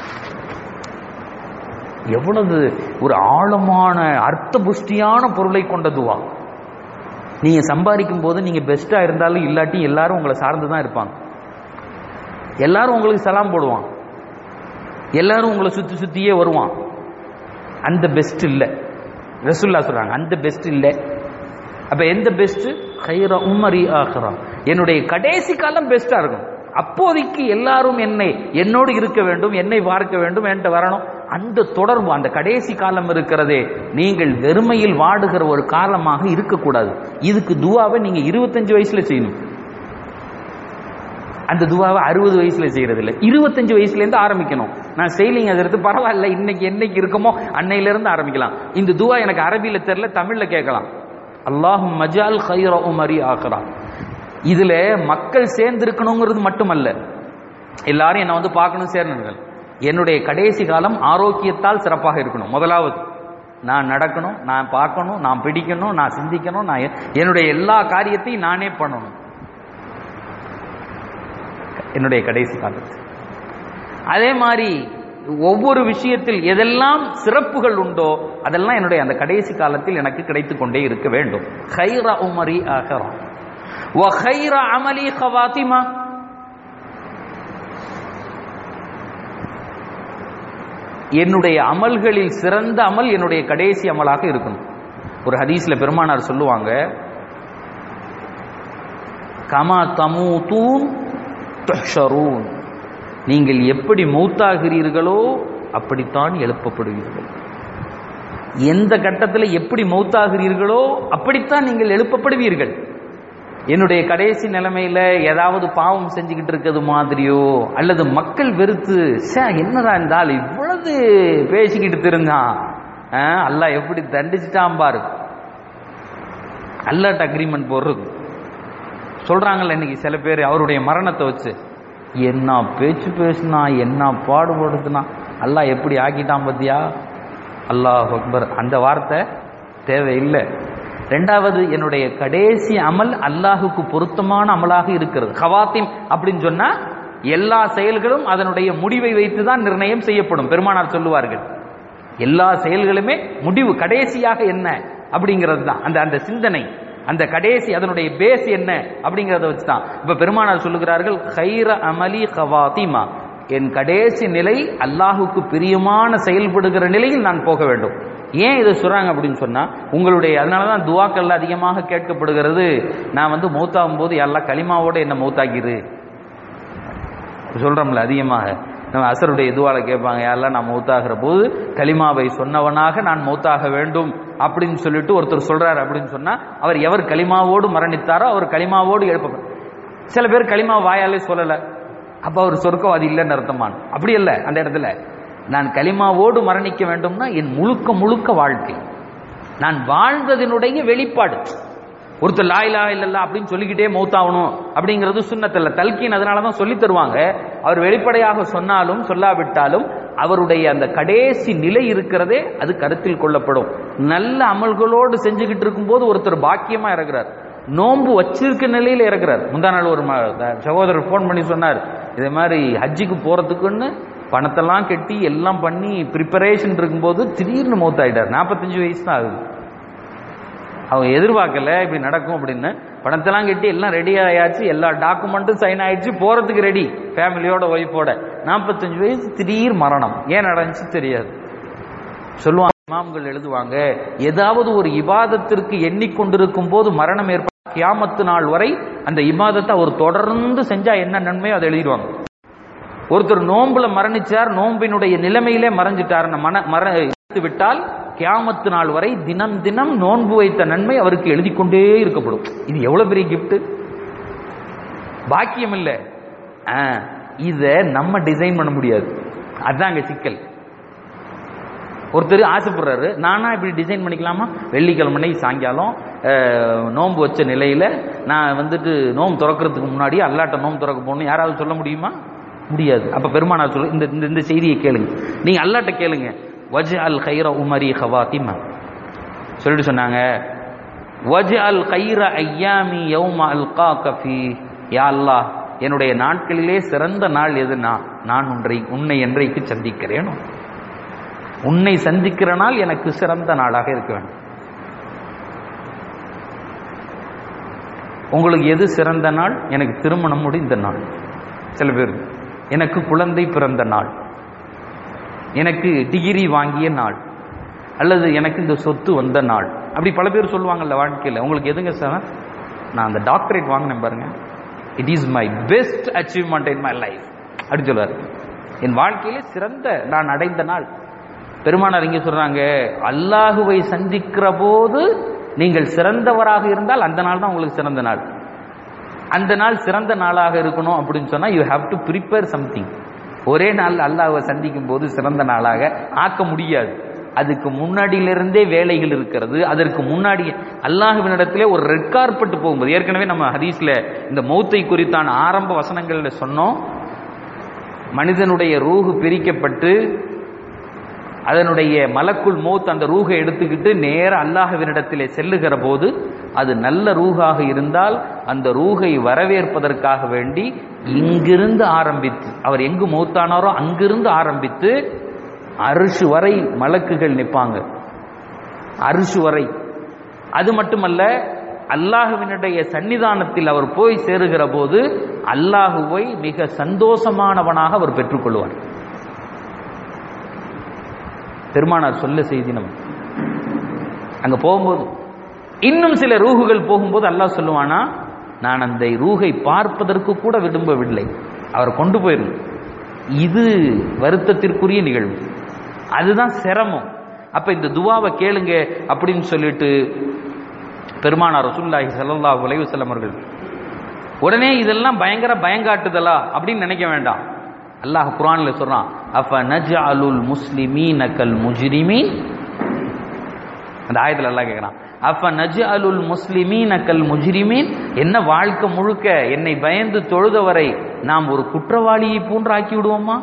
எவ்வளவு ஒரு ஆழமான அர்த்த புஷ்டியான பொருளை கொண்ட துவா நீங்க சம்பாதிக்கும் போது நீங்க பெஸ்டா இருந்தாலும் இல்லாட்டி எல்லாரும் உங்களை சார்ந்து தான் இருப்பாங்க எல்லாரும் உங்களுக்கு சலாம் போடுவான் எல்லாரும் உங்களை சுத்தி சுத்தியே வருவான் அந்த பெஸ்ட் இல்ல ரசுல்லா சொல்றாங்க அந்த பெஸ்ட் இல்ல அப்ப எந்த பெஸ்ட் ஹைர உமரி ஆஹ்ரா என்னுடைய கடைசி காலம் பெஸ்டா இருக்கும் அப்போதைக்கு எல்லாரும் என்னை என்னோடு இருக்க வேண்டும் என்னை பார்க்க வேண்டும் என்கிட்ட வரணும் அந்த தொடர்பு அந்த கடைசி காலம் இருக்கிறதே நீங்கள் வெறுமையில் வாடுகிற ஒரு காலமாக இருக்கக்கூடாது இதுக்கு துவாவை நீங்க இருபத்தஞ்சு வயசுல செய்யணும் அந்த துவாவை அறுபது வயசுல செய்யறது இல்லை இருபத்தஞ்சு வயசுல இருந்து ஆரம்பிக்கணும் நான் செய்லிங் அதற்கு பரவாயில்ல இன்னைக்கு என்னைக்கு இருக்கமோ அன்னையில இருந்து ஆரம்பிக்கலாம் இந்த துவா எனக்கு அரபியில தெரியல தமிழ்ல கேட்கலாம் அல்லாஹும் மஜால் ஹைர உமரி ஆகிறா இதுல மக்கள் சேர்ந்து இருக்கணுங்கிறது மட்டுமல்ல எல்லாரும் என்ன வந்து பார்க்கணும் சேரணுங்கள் என்னுடைய கடைசி காலம் ஆரோக்கியத்தால் சிறப்பாக இருக்கணும் முதலாவது நான் நடக்கணும் நான் பார்க்கணும் நான் பிடிக்கணும் நான் சிந்திக்கணும் நான் என்னுடைய எல்லா காரியத்தையும் நானே பண்ணணும் என்னுடைய கடைசி காலத்தில் அதே மாதிரி ஒவ்வொரு விஷயத்தில் எதெல்லாம் சிறப்புகள் உண்டோ அதெல்லாம் என்னுடைய அந்த கடைசி காலத்தில் எனக்கு கிடைத்துக் கொண்டே இருக்க வேண்டும் ஹைரா உமரி ஆகரா وخير عملي خواتمة என்னுடைய அமல்களில் சிறந்த அமல் என்னுடைய கடைசி அமலாக இருக்கணும் ஒரு ஹதீஸ்ல பெருமானார் சொல்லுவாங்க கமா தமூதூன் துஹ்ஷரூன் நீங்கள் எப்படி மௌத்தாகிறீர்களோ அப்படித்தான் எழுப்பப்படுவீர்கள் எந்த கட்டத்தில் எப்படி மௌத்தாகிறீர்களோ அப்படித்தான் நீங்கள் எழுப்பப்படுவீர்கள் என்னுடைய கடைசி நிலைமையில ஏதாவது பாவம் செஞ்சுக்கிட்டு இருக்கிறது மாதிரியோ அல்லது மக்கள் வெறுத்து சே என்னடா இருந்தால் இவ்வளவு பேசிக்கிட்டு திருந்தான் அல்லா எப்படி தண்டிச்சுட்டான் பாரு அல்லாட்ட அக்ரிமெண்ட் போடுறது சொல்றாங்கல்ல இன்னைக்கு சில பேர் அவருடைய மரணத்தை வச்சு என்ன பேச்சு பேசுனா என்ன பாடுபடுத்துனா அல்லாஹ் எப்படி ஆக்கிட்டான் பத்தியா அல்லாஹ் அக்பர் அந்த வார்த்தை தேவையில்லை ரெண்டாவது என்னுடைய கடைசி அமல் அல்லாஹுக்கு பொருத்தமான அமலாக இருக்கிறது ஹவாத்திம் அப்படின்னு சொன்னா எல்லா செயல்களும் அதனுடைய முடிவை வைத்து தான் நிர்ணயம் செய்யப்படும் பெருமானார் சொல்லுவார்கள் எல்லா செயல்களுமே முடிவு கடைசியாக என்ன அப்படிங்கிறது தான் அந்த அந்த சிந்தனை அந்த கடைசி அதனுடைய பேஸ் என்ன அப்படிங்கிறத வச்சு தான் இப்ப பெருமானார் சொல்லுகிறார்கள் ஹைர அமலி ஹவாத்திமா என் கடைசி நிலை அல்லாஹுக்கு பிரியமான செயல்படுகிற நிலையில் நான் போக வேண்டும் ஏன் இதை சொல்றாங்க அப்படின்னு சொன்னா உங்களுடைய அதனாலதான் துவாக்கள்ல அதிகமாக கேட்கப்படுகிறது நான் வந்து மௌத்தாகும் போது எல்லாம் களிமாவோட என்ன மௌத்தாக்கிரு சொல்றோம்ல அதிகமாக நம்ம அசருடைய துவால கேட்பாங்க யாரெல்லாம் நான் மௌத்தாகிற போது களிமாவை சொன்னவனாக நான் மௌத்தாக வேண்டும் அப்படின்னு சொல்லிட்டு ஒருத்தர் சொல்றாரு அப்படின்னு சொன்னா அவர் எவர் களிமாவோடு மரணித்தாரோ அவர் களிமாவோடு எழுப்ப சில பேர் களிமா வாயாலே சொல்லல அப்ப அவர் சொர்க்கவாதி இல்லைன்னு அர்த்தமான் அப்படி இல்லை அந்த இடத்துல நான் களிமாவோடு மரணிக்க வேண்டும்னா என் முழுக்க முழுக்க வாழ்க்கை நான் வாழ்ந்ததனுடைய வெளிப்பாடு ஒருத்தர் லாயிலா இல்லல்லா அப்படின்னு சொல்லிக்கிட்டே மௌத்தாகணும் அப்படிங்கிறது சுண்ணத்தல்ல தல்கீன் அதனால தான் சொல்லி தருவாங்க அவர் வெளிப்படையாக சொன்னாலும் சொல்லாவிட்டாலும் அவருடைய அந்த கடைசி நிலை இருக்கிறதே அது கருத்தில் கொள்ளப்படும் நல்ல அமல்களோடு செஞ்சுக்கிட்டு இருக்கும்போது ஒருத்தர் பாக்கியமா இறக்குறார் நோன்பு வச்சிருக்க நிலையில இறக்குறார் முந்தா நாள் ஒரு சகோதரர் ஃபோன் பண்ணி சொன்னார் இதே மாதிரி ஹஜ்ஜிக்கு போறதுக்குன்னு பணத்தெல்லாம் கட்டி எல்லாம் பண்ணி ப்ரிப்பரேஷன் இருக்கும்போது திடீர்னு மௌத்தாயிட்டார் நாற்பத்தஞ்சு வயசு தான் ஆகுது அவங்க எதிர்பார்க்கல இப்படி நடக்கும் அப்படின்னு பணத்தெல்லாம் கட்டி எல்லாம் ரெடி ஆயாச்சு எல்லா டாக்குமெண்ட்டும் சைன் ஆயிடுச்சு போறதுக்கு ரெடி ஃபேமிலியோட ஒய்ஃபோட நாற்பத்தஞ்சு வயசு திடீர் மரணம் ஏன் நடந்துச்சு தெரியாது சொல்லுவாங்க இமாம்கள் எழுதுவாங்க ஏதாவது ஒரு இபாதத்திற்கு எண்ணிக்கொண்டிருக்கும் போது மரணம் ஏற்பட கியாமத்து நாள் வரை அந்த இபாதத்தை அவர் தொடர்ந்து செஞ்சா என்ன நன்மையோ அதை எழுதிடுவாங்க ஒருத்தர் நோன்புல மரணிச்சார் நோம்பினுடைய நிலைமையிலே மறைஞ்சிட்டார் மன மர விட்டால் கியாமத்து நாள் வரை தினம் தினம் நோன்பு வைத்த நன்மை அவருக்கு எழுதி கொண்டே இருக்கப்படும் இது எவ்வளவு பெரிய கிஃப்ட் பாக்கியம் இல்ல இத நம்ம டிசைன் பண்ண முடியாது அதாங்க சிக்கல் ஒருத்தர் ஆசைப்படுறாரு நானா இப்படி டிசைன் பண்ணிக்கலாமா வெள்ளிக்கிழமை சாயங்காலம் நோன்பு வச்ச நிலையில நான் வந்துட்டு நோம்பு திறக்கிறதுக்கு முன்னாடி அல்லாட்ட நோம்பு திறக்க போகணும் யாராவது சொல்ல முடியுமா முடியாது அப்ப பெருமானார் சொல்லு இந்த இந்த இந்த செய்தியை கேளுங்க நீங்க அல்லாட்ட கேளுங்க வஜ் அல் கைர உமரி ஹவாத்திமா சொல்லிட்டு சொன்னாங்க வஜ் அல் கைர ஐயாமி யௌம அல் கா கஃபி யா அல்லாஹ் என்னுடைய நாட்களிலே சிறந்த நாள் எதுனா நான் ஒன்றை உன்னை என்றைக்கு சந்திக்கிறேனோ உன்னை சந்திக்கிற நாள் எனக்கு சிறந்த நாளாக இருக்க வேண்டும் உங்களுக்கு எது சிறந்த நாள் எனக்கு திருமணம் முடிந்த நாள் சில பேர் எனக்கு குழந்தை பிறந்த நாள் எனக்கு டிகிரி வாங்கிய நாள் அல்லது எனக்கு இந்த சொத்து வந்த நாள் அப்படி பல பேர் சொல்லுவாங்கல்ல வாழ்க்கையில் உங்களுக்கு எதுங்க சார் நான் அந்த டாக்டரேட் வாங்கினேன் பாருங்க it is my best achievement in my life அப்படின்னு சொல்லுவார் என் வாழ்க்கையிலே சிறந்த நான் அடைந்த நாள் பெருமானார் இங்கே சொல்றாங்க அல்லாஹுவை சந்திக்கிற போது நீங்கள் சிறந்தவராக இருந்தால் அந்த நாள் தான் உங்களுக்கு சிறந்த நாள் அந்த நாள் சிறந்த நாளாக இருக்கணும் அப்படின்னு சொன்னா you have to prepare something ஒரே நாள் அல்லாஹ்வை சந்திக்கும் போது சிறந்த நாளாக ஆக்க முடியாது அதுக்கு முன்னாடியிலிருந்தே வேலைகள் இருக்கிறது அதற்கு முன்னாடி அல்லாஹுவினிடத்திலே ஒரு ரெட் கார்பெட் போகும்போது ஏற்கனவே நம்ம ஹதீஸ்ல இந்த மௌத்தை குறித்தான ஆரம்ப வசனங்கள்ல சொன்னோம் மனிதனுடைய ரூஹு பிரிக்கப்பட்டு அதனுடைய மலக்குள் மௌத் அந்த ரூஹை எடுத்துக்கிட்டு நேர அல்லாஹுவினிடத்திலே செல்லுகிற போது அது நல்ல ரூஹாக இருந்தால் அந்த ரூஹை வரவேற்பதற்காக வேண்டி இங்கிருந்து ஆரம்பித்து அவர் எங்கு மௌத்தானாரோ அங்கிருந்து ஆரம்பித்து அரிசு வரை மலக்குகள் நிற்பாங்க அரிசு வரை அது மட்டுமல்ல அல்லாஹுவினுடைய சன்னிதானத்தில் அவர் போய் சேருகிற போது அல்லாஹுவை மிக சந்தோஷமானவனாக அவர் பெற்றுக்கொள்வார் பெருமானார் சொல்ல செய்தி நம்ம அங்க போகும்போது இன்னும் சில ரூகுகள் போகும்போது அல்லாஹ் சொல்லுவானா நான் அந்த ரூகை பார்ப்பதற்கு கூட விரும்பவில்லை அவர் கொண்டு போயிரும் இது வருத்தத்திற்குரிய நிகழ்வு அதுதான் சிரமம் அப்ப இந்த துவாவை கேளுங்க அப்படின்னு சொல்லிட்டு பெருமானார் ரசூல்லாஹி ஸல்லல்லாஹு அலைஹி வஸல்லம் அவர்கள் உடனே இதெல்லாம் பயங்கர பயங்காட்டுதலா அப்படின்னு நினைக்க வேண்டாம் அல்லாஹ் குர்ஆன்ல சொல்றான் அஃப நஜ்அலுல் முஸ்லிமீன கல் முஜ்ரிமீன் அந்த ஆயத்துல அல்லாஹ் கேக்குறான் அஃப நஜ்அலுல் முஸ்லிமீன கல் முஜ்ரிமீன் என்ன வாழ்க்கை முழுக்க என்னை பயந்து தொழுதவரை நாம் ஒரு குற்றவாளியை போன்று ஆக்கி விடுவோமா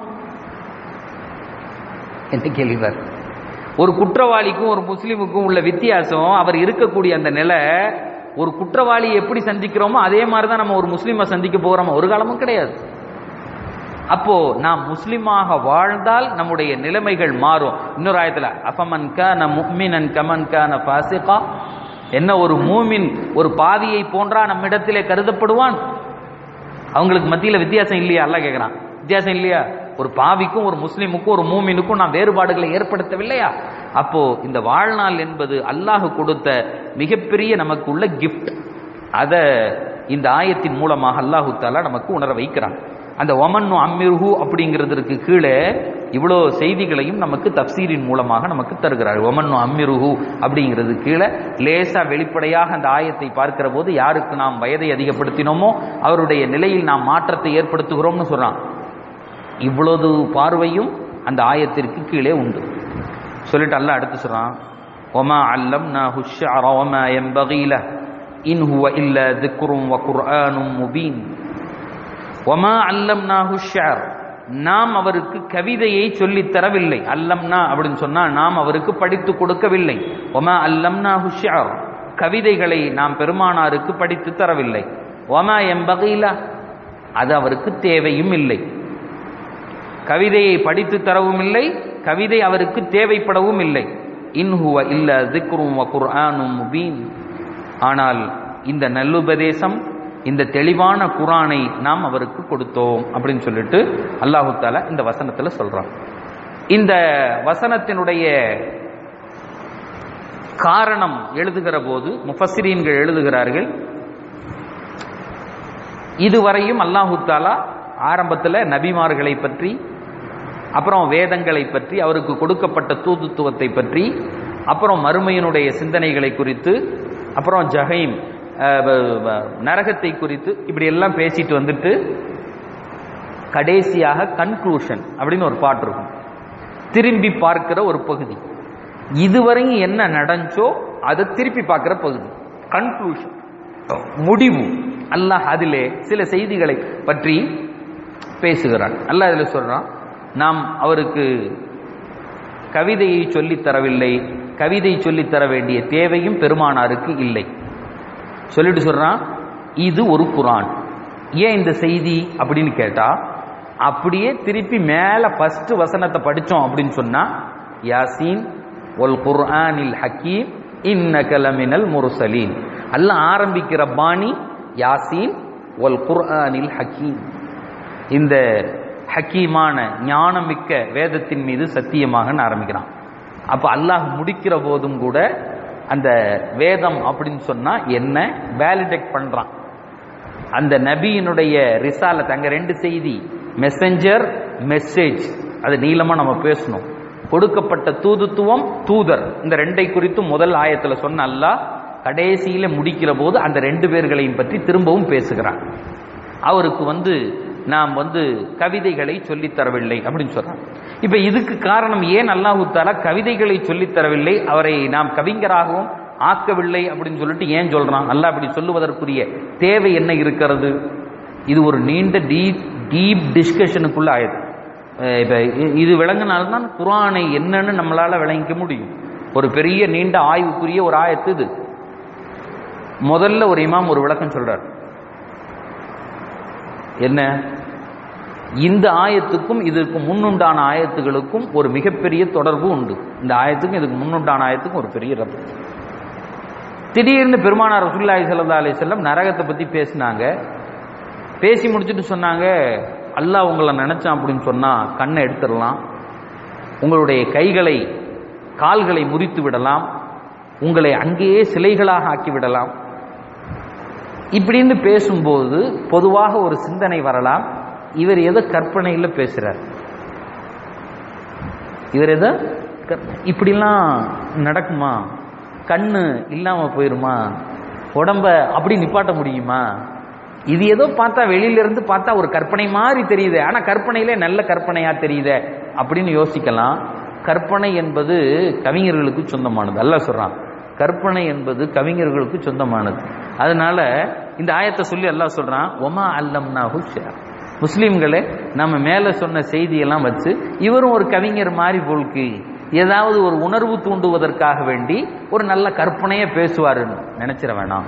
என்று கேள்விவர் ஒரு குற்றவாளிக்கும் ஒரு முஸ்லிமுக்கும் உள்ள வித்தியாசம் அவர் இருக்கக்கூடிய அந்த நிலை ஒரு குற்றவாளியை எப்படி சந்திக்கிறோமோ அதே மாதிரி தான் நம்ம ஒரு முஸ்லீமை சந்திக்க போகிறோமோ ஒரு காலமும் கிடையாது அப்போ நாம் முஸ்லிமாக வாழ்ந்தால் நம்முடைய நிலைமைகள் மாறும் இன்னொரு ஆயத்துல அஃபமன் கான முக்மினன் கமன் கான ஃபாசிகா என்ன ஒரு மூமின் ஒரு பாவியை போன்றா நம்மிடத்திலே கருதப்படுவான் அவங்களுக்கு மத்தியில வித்தியாசம் இல்லையா அல்லாஹ் கேட்கிறான் வித்தியாசம் இல்லையா ஒரு பாவிக்கும் ஒரு முஸ்லிமுக்கும் ஒரு மூமினுக்கும் நாம் வேறுபாடுகளை ஏற்படுத்தவில்லையா அப்போ இந்த வாழ்நாள் என்பது அல்லாஹ் கொடுத்த மிகப்பெரிய நமக்கு உள்ள கிஃப்ட் அத இந்த ஆயத்தின் மூலமாக அல்லாஹு தாலா நமக்கு உணர வைக்கிறான் அந்த ஒமன்னு அம்மிருஹு அப்படிங்கிறதுக்கு கீழே இவ்வளோ செய்திகளையும் நமக்கு தப்சீரின் மூலமாக நமக்கு தருகிறார் ஒமன்னு அம்மிருஹு அப்படிங்கிறது கீழே லேசா வெளிப்படையாக அந்த ஆயத்தை பார்க்கிற போது யாருக்கு நாம் வயதை அதிகப்படுத்தினோமோ அவருடைய நிலையில் நாம் மாற்றத்தை ஏற்படுத்துகிறோம்னு சொல்றான் இவ்வளவு பார்வையும் அந்த ஆயத்திற்கு கீழே உண்டு சொல்லிட்டு அல்லாஹ் அடுத்து சொல்றான் ஒமா அல்லம் நா ஹுஷார ஒமா எம்பகீல இன் ஹுவ இல்ல திக்ரும் வ குர்ஆனும் முபீன் ஒமா அல்லம் நா ஹுஷார் நாம் அவருக்கு கவிதையை சொல்லித் தரவில்லை அல்லம்னா அப்படின்னு சொன்னா நாம் அவருக்கு படித்து கொடுக்கவில்லை ஒமா அல்லம்னா ஹுஷார் கவிதைகளை நாம் பெருமானாருக்கு படித்து தரவில்லை ஒமா எம்பகீல அது அவருக்கு தேவையும் இல்லை கவிதையை படித்து தரவும் இல்லை கவிதை அவருக்கு தேவைப்படவும் இல்லை இன்ஹுவ இல்ல திக்ரும் வ குர்ஆனும் முபீன் ஆனால் இந்த நல்லுபதேசம் இந்த தெளிவான குரானை நாம் அவருக்கு கொடுத்தோம் அப்படின்னு சொல்லிட்டு அல்லாஹு தாலா இந்த வசனத்துல சொல்றான் இந்த வசனத்தினுடைய காரணம் எழுதுகிற போது முஃபஸ்ஸிரீன்கள் எழுதுகிறார்கள் இதுவரையும் அல்லாஹு தாலா ஆரம்பத்தில் நபிமார்களை பற்றி அப்புறம் வேதங்களை பற்றி அவருக்கு கொடுக்கப்பட்ட தூதுத்துவத்தை பற்றி அப்புறம் மறுமையினுடைய சிந்தனைகளை குறித்து அப்புறம் ஜஹீம் நரகத்தை குறித்து இப்படி எல்லாம் பேசிட்டு வந்துட்டு கடைசியாக கன்க்ளூஷன் அப்படின்னு ஒரு பாட்டு இருக்கும் திரும்பி பார்க்கிற ஒரு பகுதி இதுவரையும் என்ன நடந்தோ அதை திருப்பி பார்க்கிற பகுதி கன்க்ளூஷன் முடிவு அல்லாஹ் அதிலே சில செய்திகளை பற்றி பேசுகிறான் அல்லாஹ் இதில் சொல்றான் நாம் அவருக்கு கவிதையை சொல்லித் தரவில்லை கவிதை சொல்லித் தர வேண்டிய தேவையும் பெருமானாருக்கு இல்லை சொல்லிட்டு சொல்றான் இது ஒரு குரான் ஏன் இந்த செய்தி அப்படின்னு கேட்டா அப்படியே திருப்பி மேல ஃபர்ஸ்ட் வசனத்தை படிச்சோம் அப்படின்னு சொன்னா யாசீன் ஒல் குர்ஆனில் ஹக்கீம் இன்னக லமினல் முர்சலீன் அல்லாஹ் ஆரம்பிக்கிற பாணி யாசீன் ஒல் குர்ஆனில் ஹக்கீம் இந்த ஹக்கீமான ஞானமிக்க வேதத்தின் மீது சத்தியமாக ஆரம்பிக்கிறான் அப்ப அல்லாஹ் முடிக்கிற போதும் கூட அந்த வேதம் அப்படின்னு சொன்னா என்ன வேலிடேட் பண்றான் அந்த நபியினுடைய ரிசாலத் அங்க ரெண்டு செய்தி மெசஞ்சர் மெசேஜ் அது நீளமா நம்ம பேசணும் கொடுக்கப்பட்ட தூதுத்துவம் தூதர் இந்த ரெண்டை குறித்து முதல் ஆயத்துல சொன்ன அல்லாஹ் கடைசியில முடிக்கிற போது அந்த ரெண்டு பேர்களையும் பற்றி திரும்பவும் பேசுகிறான் அவருக்கு வந்து நாம் வந்து கவிதைகளை சொல்லித் தரவில்லை அப்படின்னு சொல்றான் இப்ப இதுக்கு காரணம் ஏன் அல்லாஹு தாலா கவிதைகளை சொல்லித் தரவில்லை அவரை நாம் கவிஞராகவும் ஆக்கவில்லை அப்படின்னு சொல்லிட்டு ஏன் சொல்றான் அல்லாஹ் அப்படி சொல்லுவதற்குரிய தேவை என்ன இருக்கிறது இது ஒரு நீண்ட டீப் டீப் டிஸ்கஷனுக்குள்ள ஆயது அஹ் இப்ப இ- இது விளங்கினால்தான் குரானை என்னன்னு நம்மளால விளங்கிக்க முடியும் ஒரு பெரிய நீண்ட ஆய்வுக்குரிய ஒரு ஆயத்து இது முதல்ல ஒரு இமாம் ஒரு விளக்கம் சொல்றார் என்ன இந்த ஆயத்துக்கும் இதற்கு முன்னுண்டான ஆயத்துகளுக்கும் ஒரு மிகப்பெரிய தொடர்பு உண்டு இந்த ஆயத்துக்கும் இதுக்கு முன்னுண்டான ஆயத்துக்கும் ஒரு பெரிய ரப்பு திடீர்னு பெருமானார் ரசூலுல்லாஹி ஸல்லல்லாஹு அலைஹி வஸல்லம் நரகத்தை பத்தி பேசினாங்க பேசி முடிச்சுட்டு சொன்னாங்க அல்லாஹ் உங்களை நினைச்சான் அப்படின்னு சொன்னா கண்ணை எடுத்துடலாம் உங்களுடைய கைகளை கால்களை முறித்து விடலாம் உங்களை அங்கேயே சிலைகளாக ஆக்கி விடலாம் இப்படின்னு பேசும்போது பொதுவாக ஒரு சிந்தனை வரலாம் இவர் ஏதோ கற்பனையில் பேசுறார் இவர் ஏதோ கற்ப- இப்படிலாம் நடக்குமா கண்ணு இல்லாம போயிருமா உடம்ப அப்படி நிப்பாட்ட முடியுமா இது ஏதோ பார்த்தா வெளியில இருந்து பார்த்தா ஒரு கற்பனை மாதிரி தெரியுது ஆனா கற்பனையிலே நல்ல கற்பனையா தெரியுதே அப்படின்னு யோசிக்கலாம் கற்பனை என்பது கவிஞர்களுக்கு சொந்தமானது அல்லாஹ் சொல்றான் கற்பனை என்பது கவிஞர்களுக்கு சொந்தமானது அதனால இந்த ஆயத்தை சொல்லி அல்லாஹ் சொல்றான் ஒமா அல்லம்னாஹு ஷிஅர். முஸ்லிம்களே நம்ம மேல சொன்ன செய்தியெல்லாம் வச்சு இவரும் ஒரு கவிஞர் மாதிரி போல்க்கு ஏதாவது ஒரு உணர்வு தூண்டுவதற்காக வேண்டி ஒரு நல்ல கற்பனையை பேசுவாருன்னு நினைச்சிட வேணாம்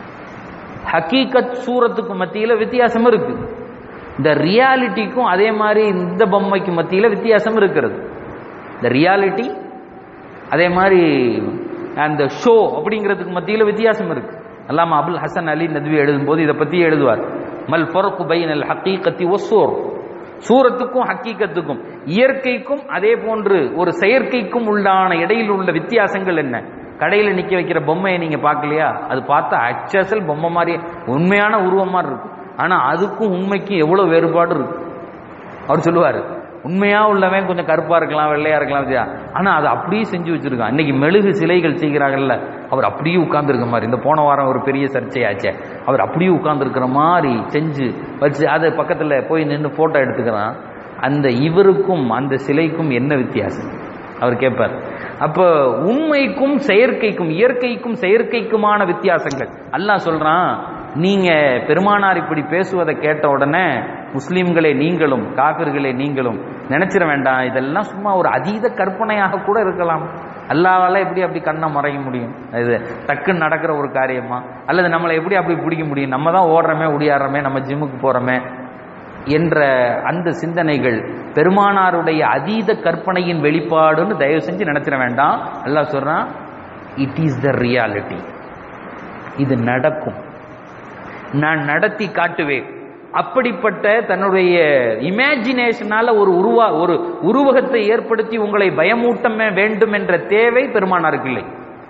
ஹக்கீகத் சூரத்துக்கு மத்தியில வித்தியாசம் இருக்கு இந்த ரியாலிட்டிக்கும் அதே மாதிரி இந்த பொம்மைக்கு மத்தியில வித்தியாசம் இருக்கிறது இந்த ரியாலிட்டி அதே மாதிரி அந்த ஷோ அப்படிங்கிறதுக்கு மத்தியில வித்தியாசம் இருக்கு அல்லாம அபுல் ஹசன் அலி நத்வி எழுதும்போது இதை பத்தி எழுதுவார் மல் ஃபர்கு பைனல் ஹக்கீகத்தி ஒசூர் சூரத்துக்கும் ஹக்கீகத்துக்கும் இயற்கைக்கும் அதே போன்று ஒரு செயற்கைக்கும் உள்ளான இடையில் உள்ள வித்தியாசங்கள் என்ன கடையில நிக்க வைக்கிற பொம்மையை நீங்க பார்க்கலையா அது பார்த்தா அச்சசல் பொம்மை மாதிரி உண்மையான உருவம் மாதிரி இருக்கும் ஆனா அதுக்கும் உண்மைக்கும் எவ்வளவு வேறுபாடு இருக்கு அவர் சொல்லுவாரு உண்மையா உள்ளவன் கொஞ்சம் கருப்பா இருக்கலாம் வெள்ளையா இருக்கலாம் வித்தியா. ஆனா அதை அப்படியே செஞ்சு வச்சிருக்கான் இன்னைக்கு மெழுகு சிலைகள் செய்கிறாங்கல்ல அவர் அப்படியே உட்கார்ந்துருக்க மாதிரி இந்த போன வாரம் ஒரு பெரிய சர்ச்சையாச்சே அவர் அப்படியே உட்கார்ந்துருக்கிற மாதிரி செஞ்சு வச்சு அதை பக்கத்துல போய் நின்று போட்டோ எடுத்துக்கிறான் அந்த இவருக்கும் அந்த சிலைக்கும் என்ன வித்தியாசம் அவர் கேட்பார் அப்ப உண்மைக்கும் செயற்கைக்கும் இயற்கைக்கும் செயற்கைக்குமான வித்தியாசங்கள் அல்லாஹ் சொல்றான் நீங்க பெருமானார் இப்படி பேசுவதை கேட்ட உடனே முஸ்லிம்களே நீங்களும் காபிர்களே நீங்களும் நினைச்சிட வேண்டாம் இதெல்லாம் சும்மா ஒரு அதீத கற்பனையாக கூட இருக்கலாம் அல்லாவால எப்படி அப்படி கண்ணை மறைய முடியும் இது டக்குன்னு நடக்கிற ஒரு காரியமா அல்லது நம்மளை எப்படி அப்படி பிடிக்க முடியும் நம்ம தான் ஓடுறோமே ஒடியாடுறோமே நம்ம ஜிம்முக்கு போறோமே என்ற அந்த சிந்தனைகள் பெருமானாருடைய அதீத கற்பனையின் வெளிப்பாடுன்னு தயவு செஞ்சு நினைச்சிட வேண்டாம் அல்லாஹ் சொல்றான் இட் இஸ் த ரியாலிட்டி இது நடக்கும் நான் நடத்தி காட்டுவேன் அப்படிப்பட்ட தன்னுடைய இமேஜினேஷனால ஒரு உருவா ஒரு உருவகத்தை ஏற்படுத்தி உங்களை பயமூட்டம் வேண்டும் என்ற தேவை பெருமானாருக்கு இல்லை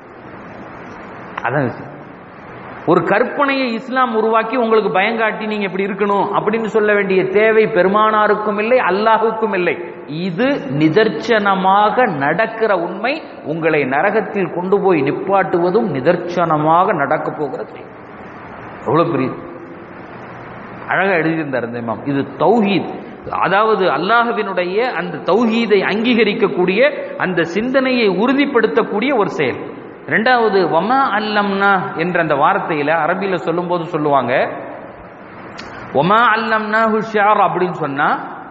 அதான் விஷயம். ஒரு கற்பனையை இஸ்லாம் உருவாக்கி உங்களுக்கு பயங்காட்டி நீங்க இப்படி இருக்கணும் அப்படின்னு சொல்ல வேண்டிய தேவை பெருமானாருக்கும் இல்லை அல்லாஹுக்கும் இல்லை இது நிதர்சனமாக நடக்கிற உண்மை உங்களை நரகத்தில் கொண்டு போய் நிப்பாட்டுவதும் நிதர்சனமாக நடக்க போகிறது எவ்வளவு பெரிய அழகா எழுதியிருந்தார் இந்த இமாம் இது தௌஹீத் அதாவது அல்லாஹ்வினுடைய அந்த தௌஹீதை அங்கீகரிக்கக்கூடிய அந்த சிந்தனையை உறுதிப்படுத்தக்கூடிய ஒரு செயல் ரெண்டாவது வமா அல்லம்னா என்ற அந்த வார்த்தையில அரபியில சொல்லும்போது சொல்லுவாங்க ஒமா அல்லம்னா ஹுஷார் அப்படின்னு சொன்னா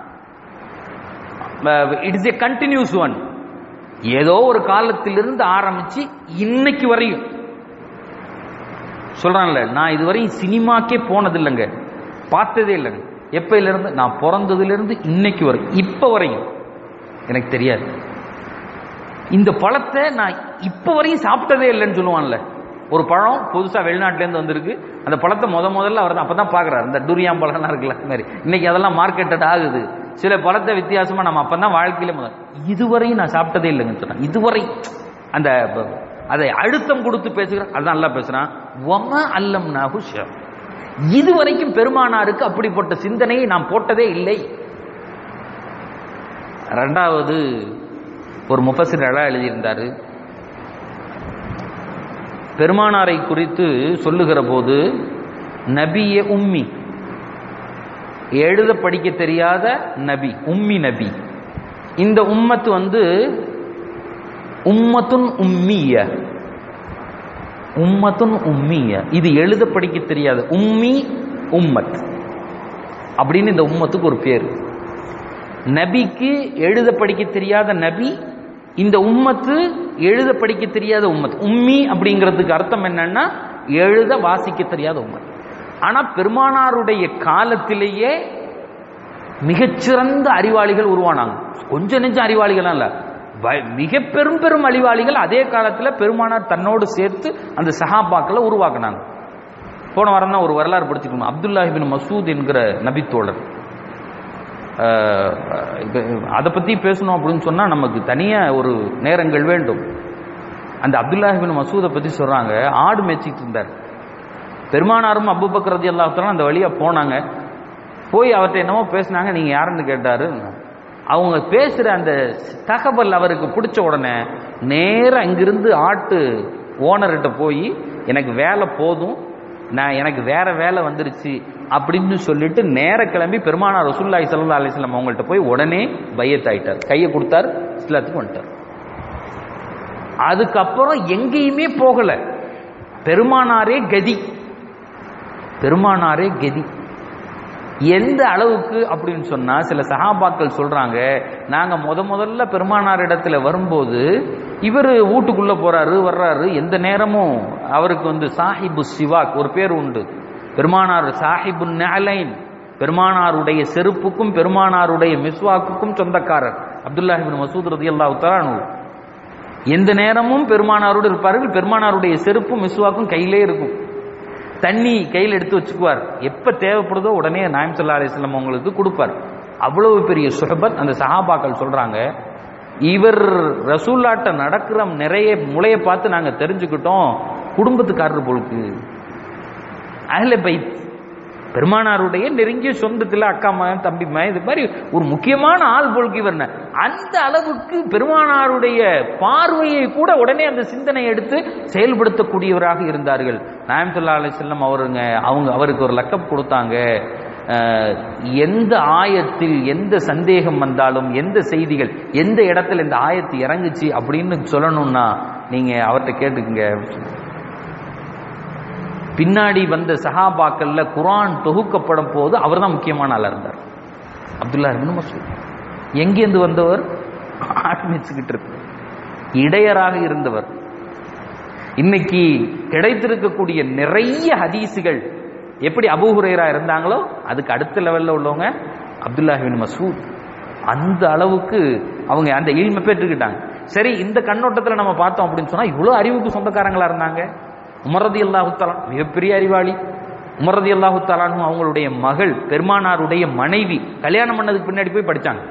இட்ஸ் ஏ கண்டினியூஸ் ஒன் ஏதோ ஒரு காலத்திலிருந்து ஆரம்பிச்சு இன்னைக்கு வரையும் சொல்றான்ல நான் இதுவரையும் சினிமாக்கே போனதில்லைங்க பார்த்ததே இல்லைங்க எப்பையிலிருந்து நான் பிறந்ததுலேருந்து இன்னைக்கு வரைக்கும் இப்போ வரையும் எனக்கு தெரியாது இந்த பழத்தை நான் இப்போ வரையும் சாப்பிட்டதே இல்லைன்னு சொல்லுவான்ல ஒரு பழம் புதுசாக வெளிநாட்டிலேருந்து வந்திருக்கு அந்த பழத்தை முத முதல்ல அவர் தான் அப்போ தான் பார்க்குறாரு இந்த டூரியாம் பழம்லாம் இருக்குல்ல அது மாதிரி இன்னைக்கு அதெல்லாம் மார்க்கெட்டட் ஆகுது சில பழத்தை வித்தியாசமாக நம்ம அப்போ தான் வாழ்க்கையில முதல் இதுவரையும் நான் சாப்பிட்டதே இல்லைங்கன்னு சொன்னேன் இதுவரை அந்த ப- அதை அழுத்தம் கொடுத்து பேசுகிறேன் அதான் நல்லா பேசுறான் ஒம அல்லம் நாகு இதுவரைக்கும் பெருமானாருக்கு அப்படிப்பட்ட சிந்தனையை நாம் போட்டதே இல்லை ரெண்டாவது ஒரு முஃபசிர் அழா எழுதியிருந்தாரு பெருமானாரை குறித்து சொல்லுகிற போது நபிய உம்மி எழுத படிக்க தெரியாத நபி உம்மி நபி இந்த உம்மத்து வந்து உம்மத்துன் உம்மிய உம்மத்துன் உம்மிய இது எழுத படிக்க தெரியாது உம்மி உம்மத் அப்படின்னு இந்த உம்மத்துக்கு ஒரு பேர் நபிக்கு எழுத படிக்க தெரியாத நபி இந்த உம்மத்து எழுத படிக்க தெரியாத உம்மத் உம்மி அப்படிங்கிறதுக்கு அர்த்தம் என்னன்னா எழுத வாசிக்க தெரியாத உம்மத் ஆனா பெருமானாருடைய காலத்திலேயே மிகச்சிறந்த அறிவாளிகள் உருவானாங்க கொஞ்ச நெஞ்ச அறிவாளிகள் இல்ல வ- மிக பெரும் பெரும் அறிவாளிகள் அதே காலத்துல பெருமானார் தன்னோடு சேர்த்து அந்த சஹாபாக்களை உருவாக்குனாங்க போன வாரம் தான் ஒரு வரலாறு படிச்சுக்கணும் அப்துல்லாஹிபின் மசூத் என்கிற நபித்தோழர் அதை பற்றி பேசணும் அப்படின்னு சொன்னால் நமக்கு தனியாக ஒரு நேரங்கள் வேண்டும் அந்த அப்துல்லாஹிபின் மசூதை பற்றி சொல்கிறாங்க ஆடு மேய்ச்சிட்டு இருந்தார் பெருமானாரும் அபுபக்கர் ரதி அல்லாஹாலும் அந்த வழியாக போனாங்க போய் அவர்கிட்ட என்னமோ பேசுனாங்க நீங்கள் யாருன்னு கேட்டாரு அவங்க பேசுகிற அந்த தகவல் அவருக்கு பிடிச்ச உடனே நேராக இங்கிருந்து ஆட்டு ஓனர்கிட்ட போய் எனக்கு வேலை போதும் நான் எனக்கு வேற வேலை வந்துருச்சு அப்படின்னு சொல்லிட்டு நேர கிளம்பி பெருமானார் ரசூல்லாய் சல்லா அலிஸ்லாம் அவங்கள்ட்ட போய் உடனே பையத்தாயிட்டார் கையை கொடுத்தார் இஸ்லாத்துக்கு வந்துட்டார் அதுக்கப்புறம் எங்கேயுமே போகல பெருமானாரே கதி பெருமானாரே கதி எந்த அளவுக்கு அப்படின்னு சொன்னா சில சகாபாக்கள் சொல்றாங்க நாங்க முத முதல்ல பெருமானார் இடத்துல வரும்போது இவர் வீட்டுக்குள்ள போறாரு வர்றாரு எந்த நேரமும் அவருக்கு வந்து சாஹிபு சிவாக் ஒரு பேர் உண்டு பெருமானார் சாஹிபு நலைன் பெருமானாருடைய செருப்புக்கும் பெருமானாருடைய மிஸ்வாக்குக்கும் சொந்தக்காரர் அப்துல்லாஹிபின் மசூத் ரதி அல்லாஹு எந்த நேரமும் பெருமானாரோடு இருப்பார்கள் பெருமானாருடைய செருப்பும் மிஸ்வாக்கும் கையிலே இருக்கும் தண்ணி கையில் எடுத்து வச்சுக்குவார் எப்ப தேவைப்படுதோ உடனே நாயம் சல்லா அலிஸ்லாம் அவங்களுக்கு கொடுப்பார் அவ்வளவு பெரிய சுஹபத் அந்த சஹாபாக்கள் சொல்றாங்க இவர் ரசூல்லாட்ட நடக்கிற நிறைய முளைய பார்த்து நாங்க தெரிஞ்சுக்கிட்டோம் குடும்பத்துக்காரர் போலுக்கு அஹ்ல பைத் பெருமானாருடைய நெருங்கிய சொந்தத்தில் அக்கா மகன் தம்பி மகன் இது மாதிரி ஒரு முக்கியமான ஆள் போலுக்கு இவர் அந்த அளவுக்கு பெருமானாருடைய பார்வையை கூட உடனே அந்த சிந்தனை எடுத்து செயல்படுத்தக்கூடியவராக இருந்தார்கள் நாயம் சொல்லா அலி செல்லம் அவருங்க அவங்க அவருக்கு ஒரு லக்கப் கொடுத்தாங்க அஹ், எந்த ஆயத்தில் எந்த சந்தேகம் வந்தாலும் எந்த செய்திகள் எந்த இடத்துல இந்த ஆயத்து இறங்குச்சு அப்படின்னு சொல்லணும்னா நீங்க அவர்கிட்ட கேட்டுக்குங்க பின்னாடி வந்த சஹாபாக்கள்ல குர்ஆன் தொகுக்கப்படும் போது அவர் தான் முக்கியமான ஆளா இருந்தார் அப்துல்லா இப்னு மசூத் எங்கேருந்து வந்தவர் ஆட்மிச்சுக்கிட்டு இருக்கு இடையராக இருந்தவர் இன்னைக்கு கிடைத்திருக்கக்கூடிய நிறைய ஹதீஸுகள் எப்படி அபூ ஹுரைரா இருந்தாங்களோ அதுக்கு அடுத்த லெவல்ல உள்ளவங்க அப்துல்லாஹிபின் மசூத் அந்த அளவுக்கு அவங்க அந்த இல்மை பெற்றுக்கிட்டாங்க சரி இந்த கண்ணோட்டத்துல நம்ம பார்த்தோம் அப்படின்னு சொன்னா இவ்வளவு அறிவுக்கு சொந்தக்காரங்களா இருந்தாங்க உமரதி அல்லாஹுத்தாலான் மிகப்பெரிய அறிவாளி உமரதி அல்லாஹுத்தாலானும் அவங்களுடைய மகள் பெருமானாருடைய மனைவி கல்யாணம் பண்ணதுக்கு பின்னாடி போய் படிச்சாங்க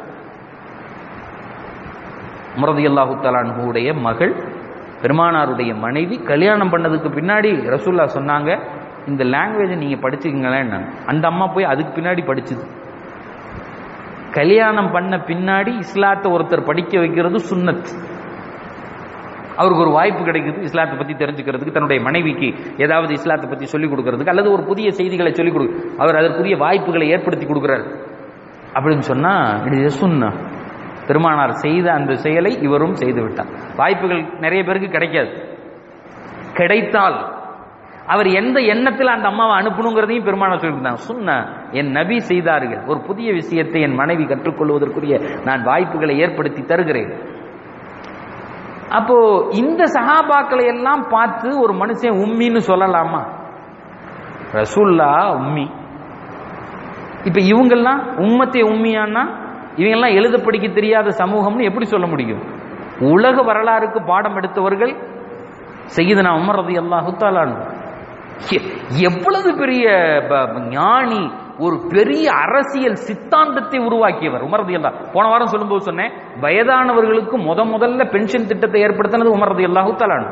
உமரதி அல்லாஹுத்தாலானுடைய மகள் பெருமானாருடைய மனைவி கல்யாணம் பண்ணதுக்கு பின்னாடி ரசூல்லா சொன்னாங்க இந்த லாங்குவேஜை நீங்க படிச்சுக்கங்களேன் அந்த அம்மா போய் அதுக்கு பின்னாடி படிச்சுது கல்யாணம் பண்ண பின்னாடி இஸ்லாத்தை ஒருத்தர் படிக்க வைக்கிறது சுன்னத் அவருக்கு ஒரு வாய்ப்பு கிடைக்குது இஸ்லாத்தை பத்தி தெரிஞ்சுக்கிறதுக்கு தன்னுடைய மனைவிக்கு ஏதாவது இஸ்லாத்தை பத்தி சொல்லிக் கொடுக்கறதுக்கு அல்லது ஒரு புதிய செய்திகளை சொல்லிக் கொடு அவர் அதற்குரிய வாய்ப்புகளை ஏற்படுத்தி கொடுக்கிறார் அப்படின்னு சொன்னா இது சுன்னா பெருமானார் செய்த அந்த செயலை இவரும் செய்து விட்டார் வாய்ப்புகள் நிறைய பேருக்கு கிடைக்காது கிடைத்தால் அவர் எந்த எண்ணத்தில் அந்த அம்மாவை அனுப்பணுங்கிறதையும் பெருமானார் சொல்லியிருந்தாங்க சுன்ன என் நபி செய்தார்கள் ஒரு புதிய விஷயத்தை என் மனைவி கற்றுக்கொள்வதற்குரிய நான் வாய்ப்புகளை ஏற்படுத்தி தருகிறேன் அப்போ இந்த சஹாபாக்களை எல்லாம் பார்த்து ஒரு மனுஷன் உம்மின்னு சொல்லலாமா ரசூல்லா உம்மி இப்ப இவங்கெல்லாம் உம்மத்தை உண்மையானா இவங்கெல்லாம் எழுத படிக்க தெரியாத சமூகம்னு எப்படி சொல்ல முடியும் உலக வரலாறுக்கு பாடம் எடுத்தவர்கள் செய்யுதுனா உமர் ரதி அல்லாஹு தாலான் எவ்வளவு பெரிய ப- ஞானி ஒரு பெரிய அரசியல் சித்தாந்தத்தை உருவாக்கியவர் உமர் ரதி அல்லா போன வாரம் சொல்லும்போது சொன்னேன் வயதானவர்களுக்கு முத முதல்ல பென்ஷன் திட்டத்தை ஏற்படுத்தினது உமர் ரதி அல்லாஹு தாலான்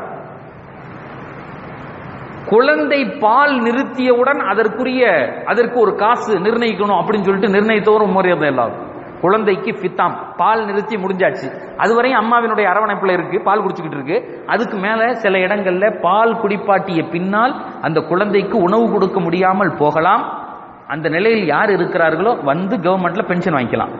குழந்தை பால் நிறுத்தியவுடன் அதற்குரிய அதற்கு ஒரு காசு நிர்ணயிக்கணும் அப்படின்னு சொல்லிட்டு நிர்ணயித்தவர் உமர் ரதி அல்லாஹ் குழந்தைக்கு ஃபித்தாம் பால் நிறுத்தி முடிஞ்சாச்சு அதுவரையும் அம்மாவினுடைய அரவணைப்புல இருக்கு பால் குடிச்சுக்கிட்டு இருக்கு அதுக்கு மேல சில இடங்கள்ல பால் குடிப்பாட்டிய பின்னால் அந்த குழந்தைக்கு உணவு கொடுக்க முடியாமல் போகலாம் அந்த நிலையில் யார் இருக்கிறார்களோ வந்து கவர்மெண்ட்ல பென்ஷன் வாங்கிக்கலாம்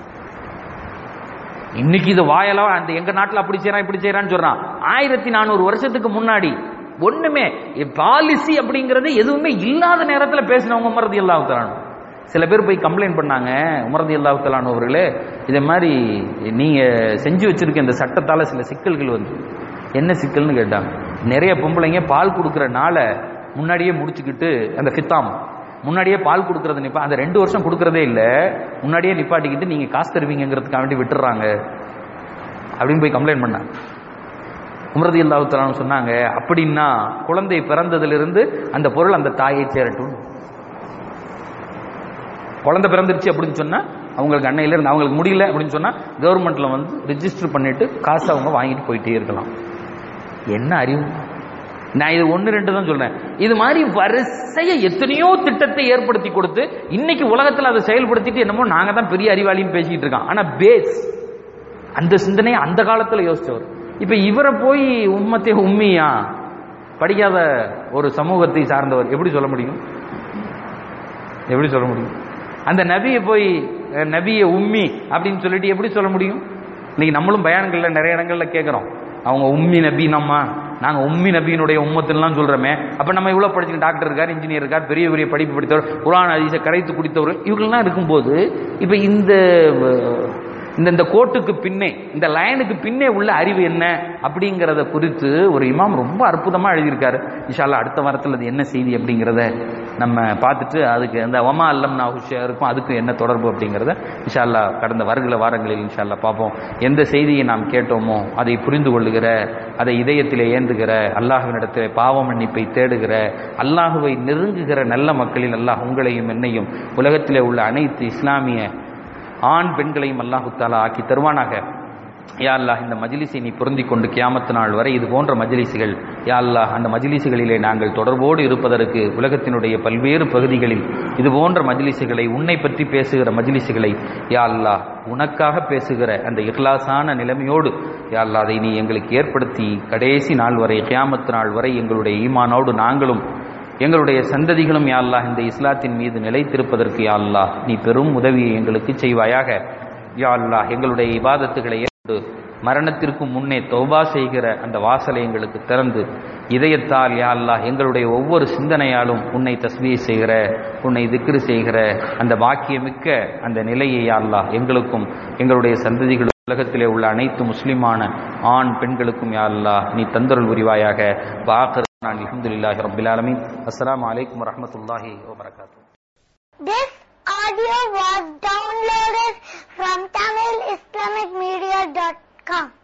இன்னைக்கு இது வாயலாம் அந்த எங்க நாட்டுல அப்படி செய்யறான் இப்படி செய்யறான்னு சொல்றான் ஆயிரத்தி நானூறு வருஷத்துக்கு முன்னாடி ஒண்ணுமே பாலிசி அப்படிங்கிறது எதுவுமே இல்லாத நேரத்துல பேசினவங்க மறதி எல்லாம் சில பேர் போய் கம்ப்ளைண்ட் பண்ணாங்க உமரதி அல்லாஹு அவர்களே இதே மாதிரி நீங்க செஞ்சு வச்சிருக்க இந்த சட்டத்தால சில சிக்கல்கள் வந்து என்ன சிக்கல்னு கேட்டாங்க நிறைய பொம்பளைங்க பால் கொடுக்குற நாளை முன்னாடியே முடிச்சுக்கிட்டு அந்த ஃபித்தாம் முன்னாடியே பால் கொடுக்கறது நிப்பா அந்த ரெண்டு வருஷம் கொடுக்கறதே இல்ல முன்னாடியே நிப்பாட்டிக்கிட்டு நீங்க காசு தருவீங்கிறதுக்காக வேண்டி விட்டுறாங்க அப்படின்னு போய் கம்ப்ளைண்ட் பண்ணாங்க உமரதி அல்லாஹு சொன்னாங்க அப்படின்னா குழந்தை பிறந்ததிலிருந்து அந்த பொருள் அந்த தாயை சேரட்டும் குழந்தை பிறந்துருச்சு அப்படின்னு சொன்னா அவங்களுக்கு அன்னையில இருந்து அவங்களுக்கு முடியல அப்படின்னு சொன்னா கவர்மெண்ட்ல வந்து ரிஜிஸ்டர் பண்ணிட்டு காசு அவங்க வாங்கிட்டு போயிட்டே இருக்கலாம் என்ன அறிவு நான் இது ஒன்னு ரெண்டு தான் சொல்றேன் இது மாதிரி வரிசைய எத்தனையோ திட்டத்தை ஏற்படுத்தி கொடுத்து இன்னைக்கு உலகத்துல அதை செயல்படுத்திட்டு என்னமோ நாங்க தான் பெரிய அறிவாளின்னு பேசிக்கிட்டு இருக்கோம் ஆனா பேஸ் அந்த சிந்தனையை அந்த காலத்துல யோசிச்சவர் இப்ப இவரை போய் உம்மத்தை உண்மையா படிக்காத ஒரு சமூகத்தை சார்ந்தவர் எப்படி சொல்ல முடியும் எப்படி சொல்ல முடியும் அந்த நபியை போய் அஹ், நபியை உம்மி அப்படின்னு சொல்லிட்டு எப்படி சொல்ல முடியும் இன்னைக்கு நம்மளும் பயான்கள்ல நிறைய இடங்கள்ல கேட்கிறோம் அவங்க உம்மி நபி நம்ம நாங்க உம்மி நபியினுடைய உம்மத்துலாம் சொல்றோமே அப்ப நம்ம இவ்வளவு படிச்சு டாக்டர் இருக்கார் இன்ஜினியர் இருக்கார் பெரிய பெரிய படிப்பு படித்தவர் குரான் அதிச கரைத்து குடித்தவர் இவங்கெல்லாம் இருக்கும்போது இப்ப இந்த அஹ், இந்த இந்த கோட்டுக்கு பின்னே இந்த லைனுக்கு பின்னே உள்ள அறிவு என்ன அப்படிங்கிறத குறித்து ஒரு இமாம் ரொம்ப அற்புதமா எழுதியிருக்காரு இன்ஷால்லா அடுத்த வாரத்தில் அது என்ன செய்தி அப்படிங்கிறத நம்ம பார்த்துட்டு அதுக்கு அந்த ஒமா அல்லம் நான் இருக்கும் அதுக்கு என்ன தொடர்பு அப்படிங்கிறத இன்ஷால்லா கடந்த வருகிற வாரங்களில் இன்ஷால்லா பார்ப்போம் எந்த செய்தியை நாம் கேட்டோமோ அதை புரிந்து கொள்ளுகிற அதை இதயத்திலே ஏந்துகிற அல்லாஹுவினிடத்திலே பாவ மன்னிப்பை தேடுகிற அல்லாஹுவை நெருங்குகிற நல்ல மக்களில் அல்லாஹ் உங்களையும் என்னையும் உலகத்திலே உள்ள அனைத்து இஸ்லாமிய ஆண் பெண்களையும் அல்லாஹு தாலா ஆக்கி தருவானாக யா அல்லாஹ் இந்த மஜ்லிஸை நீ பொருந்தி கொண்டு கியாமத்து நாள் வரை இது போன்ற மஜ்லிஸுகள் யா அல்லாஹ் அந்த மஜ்லிஸுகளிலே நாங்கள் தொடர்போடு இருப்பதற்கு உலகத்தினுடைய பல்வேறு பகுதிகளில் இது போன்ற மஜ்லிஸுகளை உன்னை பற்றி பேசுகிற மஜ்லிஸுகளை யா அல்லாஹ் உனக்காக பேசுகிற அந்த இஹ்லாஸான நிலைமையோடு யா அல்லாஹ் அதை நீ எங்களுக்கு ஏற்படுத்தி கடைசி நாள் வரை கியாமத்து நாள் வரை எங்களுடைய ஈமானோடு நாங்களும் எங்களுடைய சந்ததிகளும் யா அல்லாஹ் இந்த இஸ்லாத்தின் மீது நிலைத்திருப்பதற்கு யா அல்லாஹ் நீ பெரும் உதவியை எங்களுக்கு செய்வாயாக யா அல்லாஹ் எங்களுடைய இபாதத்துகளை ஏற்று மரணத்திற்கு முன்னே தௌபா செய்கிற அந்த வாசலை எங்களுக்கு திறந்து இதயத்தால் யா அல்லாஹ் எங்களுடைய ஒவ்வொரு சிந்தனையாலும் உன்னை தஸ்மீ செய்கிற உன்னை திக்ரு செய்கிற அந்த பாக்கியமிக்க அந்த நிலையை யா அல்லாஹ் எங்களுக்கும் எங்களுடைய சந்ததிகளும் உலகத்திலே உள்ள அனைத்து முஸ்லிமான ஆண் பெண்களுக்கும் யா அல்லாஹ் நீ தந்தருள் புரிவாயாக வாஹர் அல்ஹம்துலில்லாஹி ரப்பில் ஆலமீன் அஸ்ஸலாமு அலைக்கும் வரஹ்மத்துல்லாஹி வபரகாத்துஹு This audio was downloaded from TamilIslamicMedia.com.